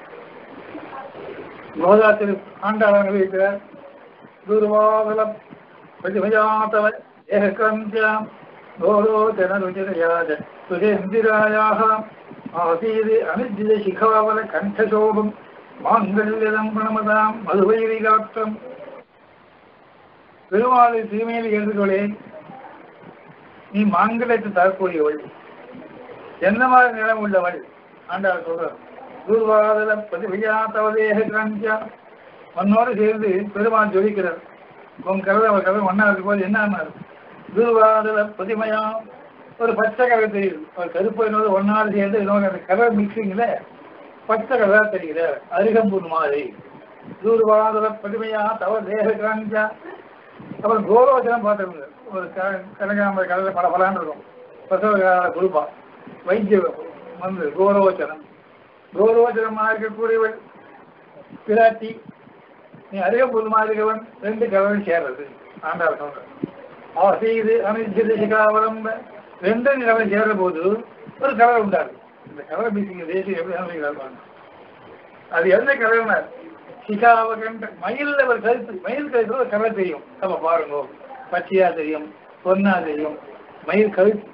கோதாத்திரு ஆண்டாள் அனுபவிக்கிறார் துர்வாதல பிரதிபஜாத்தவ ஏகந்தியாம் गोरोचनरुचिरयाज सुरेन्दिरायाः आसीत् अनुज्जितशिखावलकण्ठशोभम् மாங்கல்யதம் பிரணமதாம் மதுவைரி காத்தம் பெருமாளை தீமையில் எழுதுகளே நீ மாங்கல்யத்தை தரக்கூடியவள் எந்த மாதிரி நிலம் உள்ளவள் ஆண்டாள் சொல்றார் துர்வாதல பதிவியா தவதேக கிராந்தியா உன்னோடு சேர்ந்து பெருமாள் ஜொலிக்கிறார் உன் கருதை அவர் கருதை ஒன்னா இருக்கும்போது என்ன துர்வாதல பதிமையா ஒரு பச்சை கரை தெரியுது ஒரு கருப்பு என்னோட ஒன்னாவது சேர்ந்து இன்னொரு அந்த கலர் மிக்சிங்ல பச்சை கலர் தெரியுது அருகம்பூர் மாதிரி தூர்வாதல பதுமையா தவ தேக கிராந்தியா அப்புறம் கோரோஜனம் பார்த்துருங்க ஒரு க- கனகாம்பர கலரில் பல பலான்னு இருக்கும் பிரசவ கால குருபா வைத்திய வந்து கோரோச்சனம் கோரோச்சனமாக இருக்கக்கூடியவள் பிராட்டி நீ அருகம்புல் மாதிரிவன் ரெண்டு கலரும் சேர்றது ஆண்டாள் சொல்ற ஆசீது அனிச்சித சிகாவலம்ப ரெண்டு நிலவை சேர்ற போது ஒரு கலர் உண்டாது இந்த கலர் பீசிங்க தேசியம் எப்படி அமைக்கிறார் அது எந்த கலர்னா சிகாவகன்ற மயில்ல ஒரு கருத்து மயில் கழுத்துல ஒரு கலர் தெரியும் நம்ம பாருங்க பச்சையா தெரியும் பொன்னா தெரியும் மயில் கழுத்து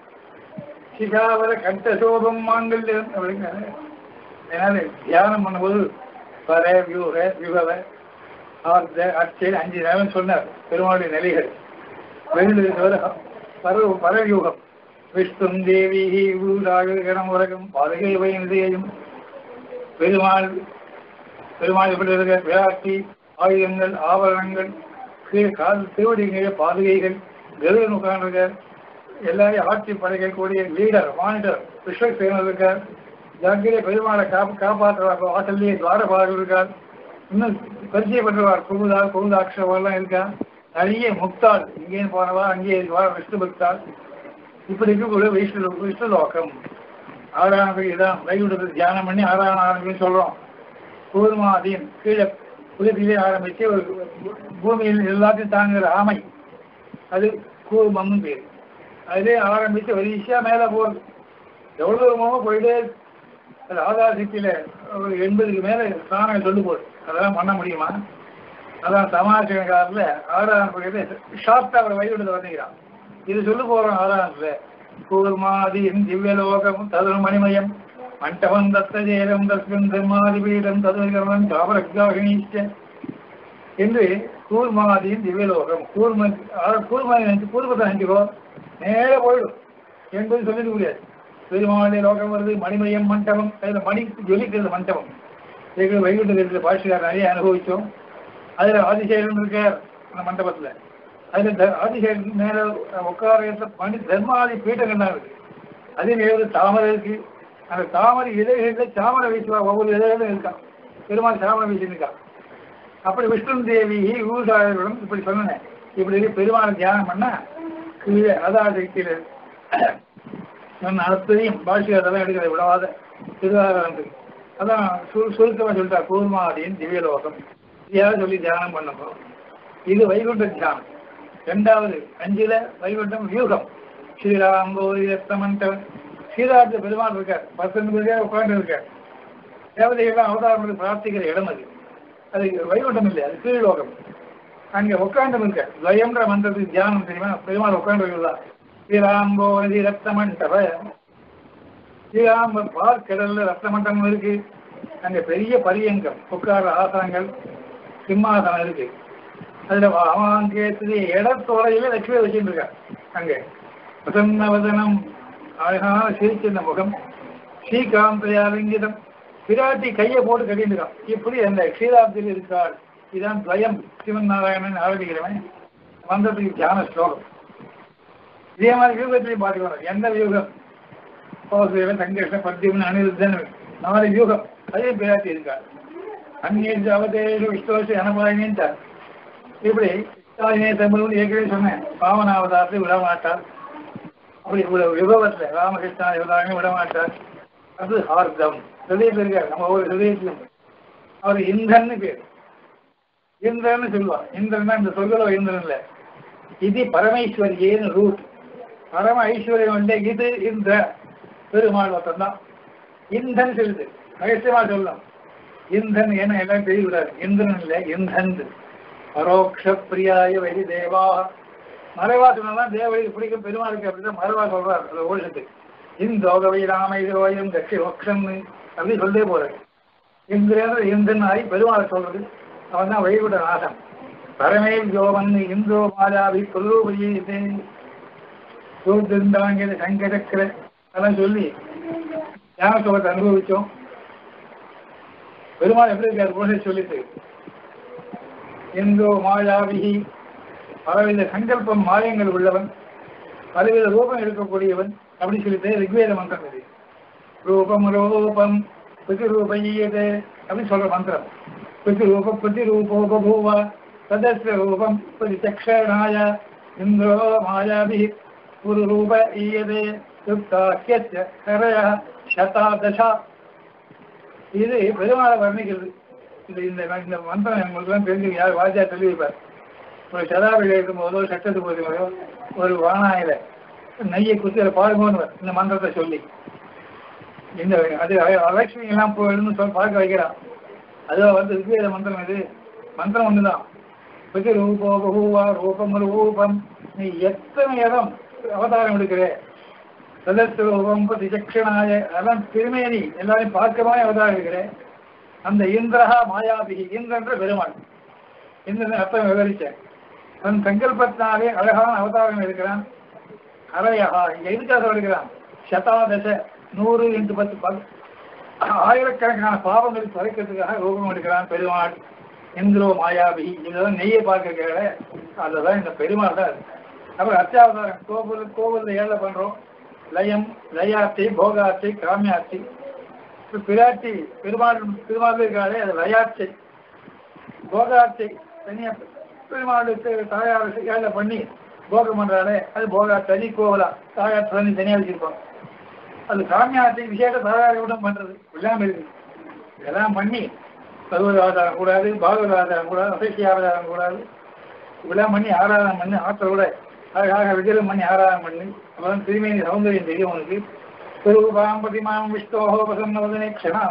சிகாவர கட்ட சோபம் மாங்கல்யம் அப்படிங்கிறாரு அதனால தியானம் பண்ணும்போது பர வியூக வியூகவ ஆர்த்த அச்சை அஞ்சு நேரம் சொன்னார் பெருமாளுடைய நிலைகள் வெளியில் இருக்கிற பர பரவியூகம் விஷ்ணும் தேவி ஊராக கணம் உலகம் பாதுகை வயதையும் பெருமாள் பெருமாள் எப்படி இருக்க விராட்டி ஆயுதங்கள் ஆபரணங்கள் கீழே கால் திருவடிங்கிற பாதுகைகள் கருடன் உட்கார்ந்துருக்கார் எல்லாரையும் ஆட்சி படைகள் கூடிய லீடர் மானிட்டர் விஸ்வசேனர் இருக்கார் ஜாக்கிரே பெருமாளை காப்பு காப்பாற்றுவார் வாசல்லையே துவாரபாலர்கள் இருக்கார் இன்னும் பரிச்சயப்பட்டுவார் குமுதார் குமுதாட்சரெல்லாம் இருக்கா நிறைய முக்தாள் இங்கேயும் போனவா அங்கேயே வா விஷ்ணு பக்தாள் இப்படி இருக்கக்கூடிய விஷ்ணு விஷ்ணு லோகம் ஆறானதுக்கு இதான் வைகுண்டத்தை தியானம் பண்ணி ஆறான ஆரம்பின்னு சொல்றோம் கூர்மாதீன் கீழே உலகிலே ஆரம்பிச்சு ஒரு பூமியில் எல்லாத்தையும் தாங்குற ஆமை அது கூர்மம்னு பேர் அதிலே ஆரம்பிச்சு வரிசையா மேல போகுது எவ்வளவு தூரமோ போயிட்டே இருக்கு. அது ஆதார சக்தியில ஒரு எண்பதுக்கு மேல ஸ்தானம் சொல்லு போகுது அதெல்லாம் பண்ண முடியுமா அதான் சமாஜகாரில் ஆறாம் ஷார்ட்டா அவர் வைகுண்டத்தை வந்துக்கிறான் இது சொல்லு போறோம் ஆறாத்துல கூர்மாதியின் திவ்யலோகம் ததுர் மணிமயம் மண்டபம் தத்தஜேரம் தஸ்மின் தர்மாதி பீடம் ததுகரணம் தாவரக்தாகினீச்ச என்று கூர்மாதியின் திவ்யலோகம் கூர்ம கூர்மாதி நினைச்சு கூர்மத்தை நினைச்சுக்கோ நேர போயிடும் என்பது சொல்லிட முடியாது பெருமாளுடைய லோகம் வருது மணிமயம் மண்டபம் அதில் மணி ஜொலிக்கிறது மண்டபம் எங்களுக்கு வைகுண்ட இருக்கிற பாஷிகார் நிறைய அனுபவிச்சோம் அதுல ஆதிசேகரன் இருக்கார் அந்த மண்டபத்துல அதுல த- ஆதிசேகரன் மேல உட்கார இடத்துல மணி தர்மாதி பீட்டங்கள்லாம் இருக்கு அதே நேரம் தாமரை இருக்கு அந்த தாமரை இலைகள்ல தாமரை வீசுவா ஒவ்வொரு இலைகளும் இருக்கான் பெருமாள் தாமரை வீசிருக்கான் அப்படி விஷ்ணு தேவி ஊசாயர்களும் இப்படி சொன்னேன் இப்படி இருக்கு பெருமாளை தியானம் பண்ணா கீழே அதான் சக்தியில சொன்ன அத்தனையும் பாஷிகாரெல்லாம் எடுக்கிறது விடாத திருவாரூர் அதான் சு- சுருக்கமா சொல்லிட்டா கூர்மாடியின் திவ்யலோகம் இதையாவது சொல்லி தியானம் பண்ணப்போ இது வைகுண்ட தியானம் ரெண்டாவது அஞ்சுல வைகுண்டம் வியூகம் ஸ்ரீராம்போதி ரத்தமண்டவன் ஸ்ரீராஜ பெருமாள் இருக்கார் பத்தொன்பது பேர் உட்கார்ந்து இருக்கார் தேவதைகள்லாம் அவதாரம் பண்ணி பிரார்த்திக்கிற இடம் அது அது வைகுண்டம் இல்லை அது கீழ்லோகம் அங்க உட்கார்ந்து இருக்க துவயம்ன்ற மந்திரத்துக்கு தியானம் தெரியுமா பெருமாள் உட்கார்ந்து இருக்கிறதா ஸ்ரீராம்போதி ரத்த மண்டப ஸ்ரீராம்ப பார்க்கடல்ல ரத்த மண்டபம் இருக்கு அங்க பெரிய பரியங்கம் உட்கார ஆசனங்கள் சிம்மாசனம் இருக்கு அதுல அவன் கேட்டது இடத்தோரையில லட்சுமி வச்சுட்டு இருக்கா அங்க பிரசன்னவதனம் அழகான சிரிச்சிருந்த முகம் ஸ்ரீகாந்தையாலிங்கிதம் பிராட்டி கையை போட்டு கட்டிட்டுருக்கான் இப்படி அந்த க்ஷீராப்தியில் இருக்காள் இதான் துவயம் சிவன் நாராயணன் ஆரம்பிக்கிறவன் மந்திரத்துக்கு தியான ஸ்லோகம் இதே மாதிரி வியூகத்திலையும் பார்த்துக்கணும் எந்த வியூகம் கோசேவன் சங்கர்ஷன் பத்தியவன் அனிருத்தன் நாலு வியூகம் அதே பிராட்டி இருக்காள் அந்நேற்று அவதேஷு விஸ்வசு அனபாயினின்ட்டார் இப்படி தாயினே தமிழ் ஏற்கனவே சொன்னேன் பாவனாவதாரத்தை விட மாட்டார் அப்படி இவ்வளவு விபவத்தில் ராமகிருஷ்ணா இவதாரையும் விட மாட்டார் அது ஹார்தம் ஹிருதயத்தில் இருக்கார் நம்ம ஒவ்வொரு ஹிருதயத்திலும் அவர் இந்திரன்னு பேர் இந்திரன்னு சொல்லுவார் இந்திரன்னா இந்த சொல்லுற இந்திரன் இல்ல இது பரமேஸ்வரியேன்னு ரூட் பரம ஐஸ்வர்யம் வந்து இது இந்த பெருமாள் ஒருத்தன் தான் இந்தன் சொல்லுது ரகசியமா சொல்லலாம் இந்தன் ஏன்னா எல்லாம் தெரியக்கூடாது இந்திரன் இல்ல இந்தன் பரோக்ஷ பிரியாய வரி தேவா மறைவா சொன்னாதான் தேவதைக்கு பிடிக்கும் பெருமாளுக்கு அப்படிதான் மறைவா சொல்றார் அந்த ஓடிசத்து இந்தோகவை ராம இதுவாயும் கட்சி ஒக்ஷன்னு அப்படி சொல்லிட்டே போறாரு இந்திரன் இந்திரன் ஆகி பெருமாளை சொல்றது அவன் தான் வழிபட நாசம் பரமே யோவன் இந்தோ மாலாவி கொல்லூபதியே சூத்திருந்தாங்கிற சங்கரக்கிற அதெல்லாம் சொல்லி ஞான சுகத்தை அனுபவிச்சோம் பெருமாள் எப்படி இருக்காரு போல சொல்லிட்டு இந்தோ மாயாவிகி பலவித சங்கல்பம் மாயங்கள் உள்ளவன் பலவித ரூபம் எடுக்கக்கூடியவன் அப்படின்னு சொல்லிட்டு ரிக்வேத மந்திரம் இது ரூபம் ரூபம் பிரதிரூபீயதே அப்படின்னு சொல்ற மந்திரம் பிரதிரூப பிரதிரூபோபூவ சதஸ்ய ரூபம் பிரதிச்சக்ஷணாய இந்திரோ மாயாபி ஒரு ரூப ஈயதே யுக்தாக்கிய ஹரய சதாதசா இது பெருமாளை வர்ணிக்கிறது இது இந்த இந்த மந்திரம் உங்களுக்கு எல்லாம் தெரிஞ்சு யார் வாஜா சொல்லி வைப்பார் ஒரு சதாபில் இருக்கும் போதோ சட்டத்து போதோ ஒரு வானாயில நெய்யை குத்தி அதை பாருங்கன்னு இந்த மந்திரத்தை சொல்லி இந்த அது அலட்சுமி எல்லாம் போயிடுன்னு சொல்லி பார்க்க வைக்கிறான் அதுவா வந்து ரிக்வேத மந்திரம் இது மந்திரம் ஒண்ணுதான் பிரதி ரூபோ பகூவா ரூபம் ரூபம் நீ எத்தனை இடம் அவதாரம் எடுக்கிற சதஸ்து ரூபம் திசக்ஷனாய அதெல்லாம் திருமேனி எல்லாரையும் பார்க்கமாய் அவதாரம் எடுக்கிற அந்த இந்திரஹா மாயாபிகி இந்திரன்ற பெருமாள் இந்திரன் அர்த்தம் விவரிச்சேன் தன் சங்கல்பத்தினாலே அழகான அவதாரம் இருக்கிறான் அரையகா இங்க எதுக்காக எடுக்கிறான் சதாதச நூறு இன்று பத்து பத்து ஆயிரக்கணக்கான பாவங்களை குறைக்கிறதுக்காக ரூபம் எடுக்கிறான் பெருமாள் இந்திரோ மாயாபி இதெல்லாம் நெய்யை பார்க்க அதுதான் இந்த பெருமாள் தான் இருக்கு. அப்புறம் அத்தியாவதாரம் கோவில் கோவில்ல ஏழை பண்றோம் லயம் லயார்த்தி போகார்த்தி காமியார்த்தி இப்ப பிராட்டி பெருமாள் பெருமாள் இருக்காளே அது லயார்த்தி போகார்த்தி தனியா பெருமாளுக்கு தாயார் ஏழை பண்ணி போகம் பண்றாளே அது போகா தனி கோவிலா தாயார் தனி தனியா வச்சிருப்பாங்க அது காமியார்த்தி விசேஷ தாயாரிடம் பண்றது எல்லாம் இருக்கு இதெல்லாம் பண்ணி பருவத ஆதாரம் கூடாது பாகவத ஆதாரம் கூடாது அசைசி ஆதாரம் கூடாது இதெல்லாம் பண்ணி ஆராதனம் பண்ணி ஆற்றலோட அழகாக விஜயம் பண்ணி ஆராதனம் பண்ணி அப்புறம் திருமேனி சௌந்தரியம் தெரியும் உனக்கு திருபாம் பதிமாம் விஷ்ணோகோ பிரசன்னவதனை க்ஷணம்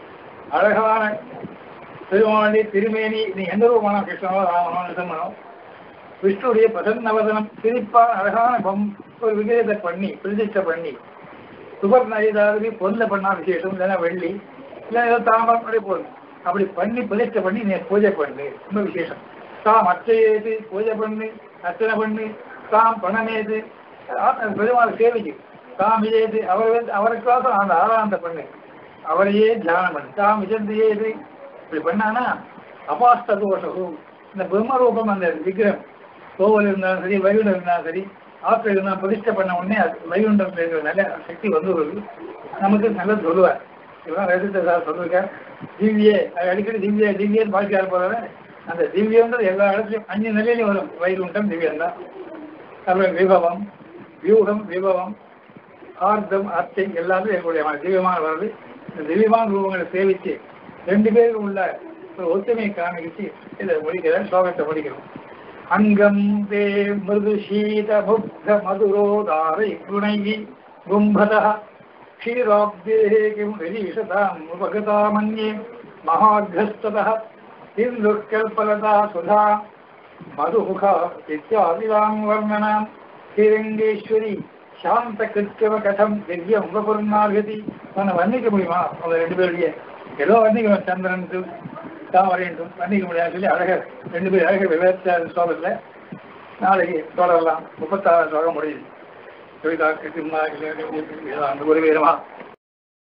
அழகான திருமாவளி திருமேனி நீ எந்த ரூபமான கிருஷ்ணனோ ராமனோ நிசம்மனோ விஷ்ணுடைய பிரசன்னவதனம் சிரிப்பான அழகான பம் ஒரு விஜயத்தை பண்ணி பிரதிஷ்டை பண்ணி சுபர்ண ஏதாவது பொருளை பண்ணா விசேஷம் இல்லைன்னா வெள்ளி இல்லை ஏதோ தாமரம் அப்படி போதும் அப்படி பண்ணி பிரதிஷ்டை பண்ணி நீ பூஜை பண்ணு ரொம்ப விசேஷம் தாம் அச்சையேது பூஜை பண்ணு அர்ச்சனை பண்ணு தாம் பணமேது ஆ- பெருமாள் சேவைக்கு தாம் இதேது அவர் வந்து அவருக்காக அந்த ஆராதனை பண்ணு அவரையே தியானம் பண்ணு தாம் விஜந்தியேது இப்படி பண்ணானா அபாஸ்த தோஷம் இந்த பிரம்ம ரூபம் அந்த விக்கிரம் கோவில் இருந்தாலும் சரி வைகுண்டம் இருந்தாலும் சரி ஆற்று இருந்தால் பிரதிஷ்டை பண்ண உடனே அது வைகுண்டம் இருக்கிற நல்ல சக்தி வந்து வருது நமக்கு நல்லது சொல்லுவார் இதெல்லாம் ரசித்த சார் சொல்லிருக்கார் திவ்ய அது அடிக்கடி திவ்ய திவ்யன்னு பாக்கியார் போறாரு அந்த திவ்யன்றது எல்லா இடத்துலையும் அஞ்சு நிலையிலையும் வரும் வைகுண்டம் திவ்யம் தான் அப்புறம் விபவம் வியூகம் விபவம் ஆர்த்தம் அர்த்தை எல்லாத்தையும் எங்களுடைய திவ்யமான வருது இந்த திவ்யமான ரூபங்களை சேவிச்சு ரெண்டு பேருக்கும் உள்ள ஒரு ஒத்துமையை காமிச்சு இதை முடிக்கிற ஸ்லோகத்தை முடிக்கிறோம் அங்கம் தே மிருது சீத புத்த மதுரோதாரை குணைகி கும்பத क्षीराब्देः किं विरीशताम् उपगता मन्ये महाघ्रस्ततः सिन्धुःकल्पलता सुधा मधुमुखा इत्यादिवां वर्णनां ஸ்ரீரங்கேஸ்வரி சாந்த கிருத்தவ கதம் திவ்யம் உபபுர்ணாகதி அவனை வர்ணிக்க முடியுமா அவங்க ரெண்டு பேருடைய ஏதோ வர்ணிக்கணும் சந்திரன் தாமரைன்றும் வர்ணிக்க முடியாது சொல்லி அழகர் ரெண்டு பேரும் அழகர் விவரித்த ஸ்லோகத்தில் நாளைக்கு தொடரலாம் முப்பத்தாறு ஸ்லோகம் முடியுது கவிதா கிருஷ்ணா அந்த ஒரு வீரமா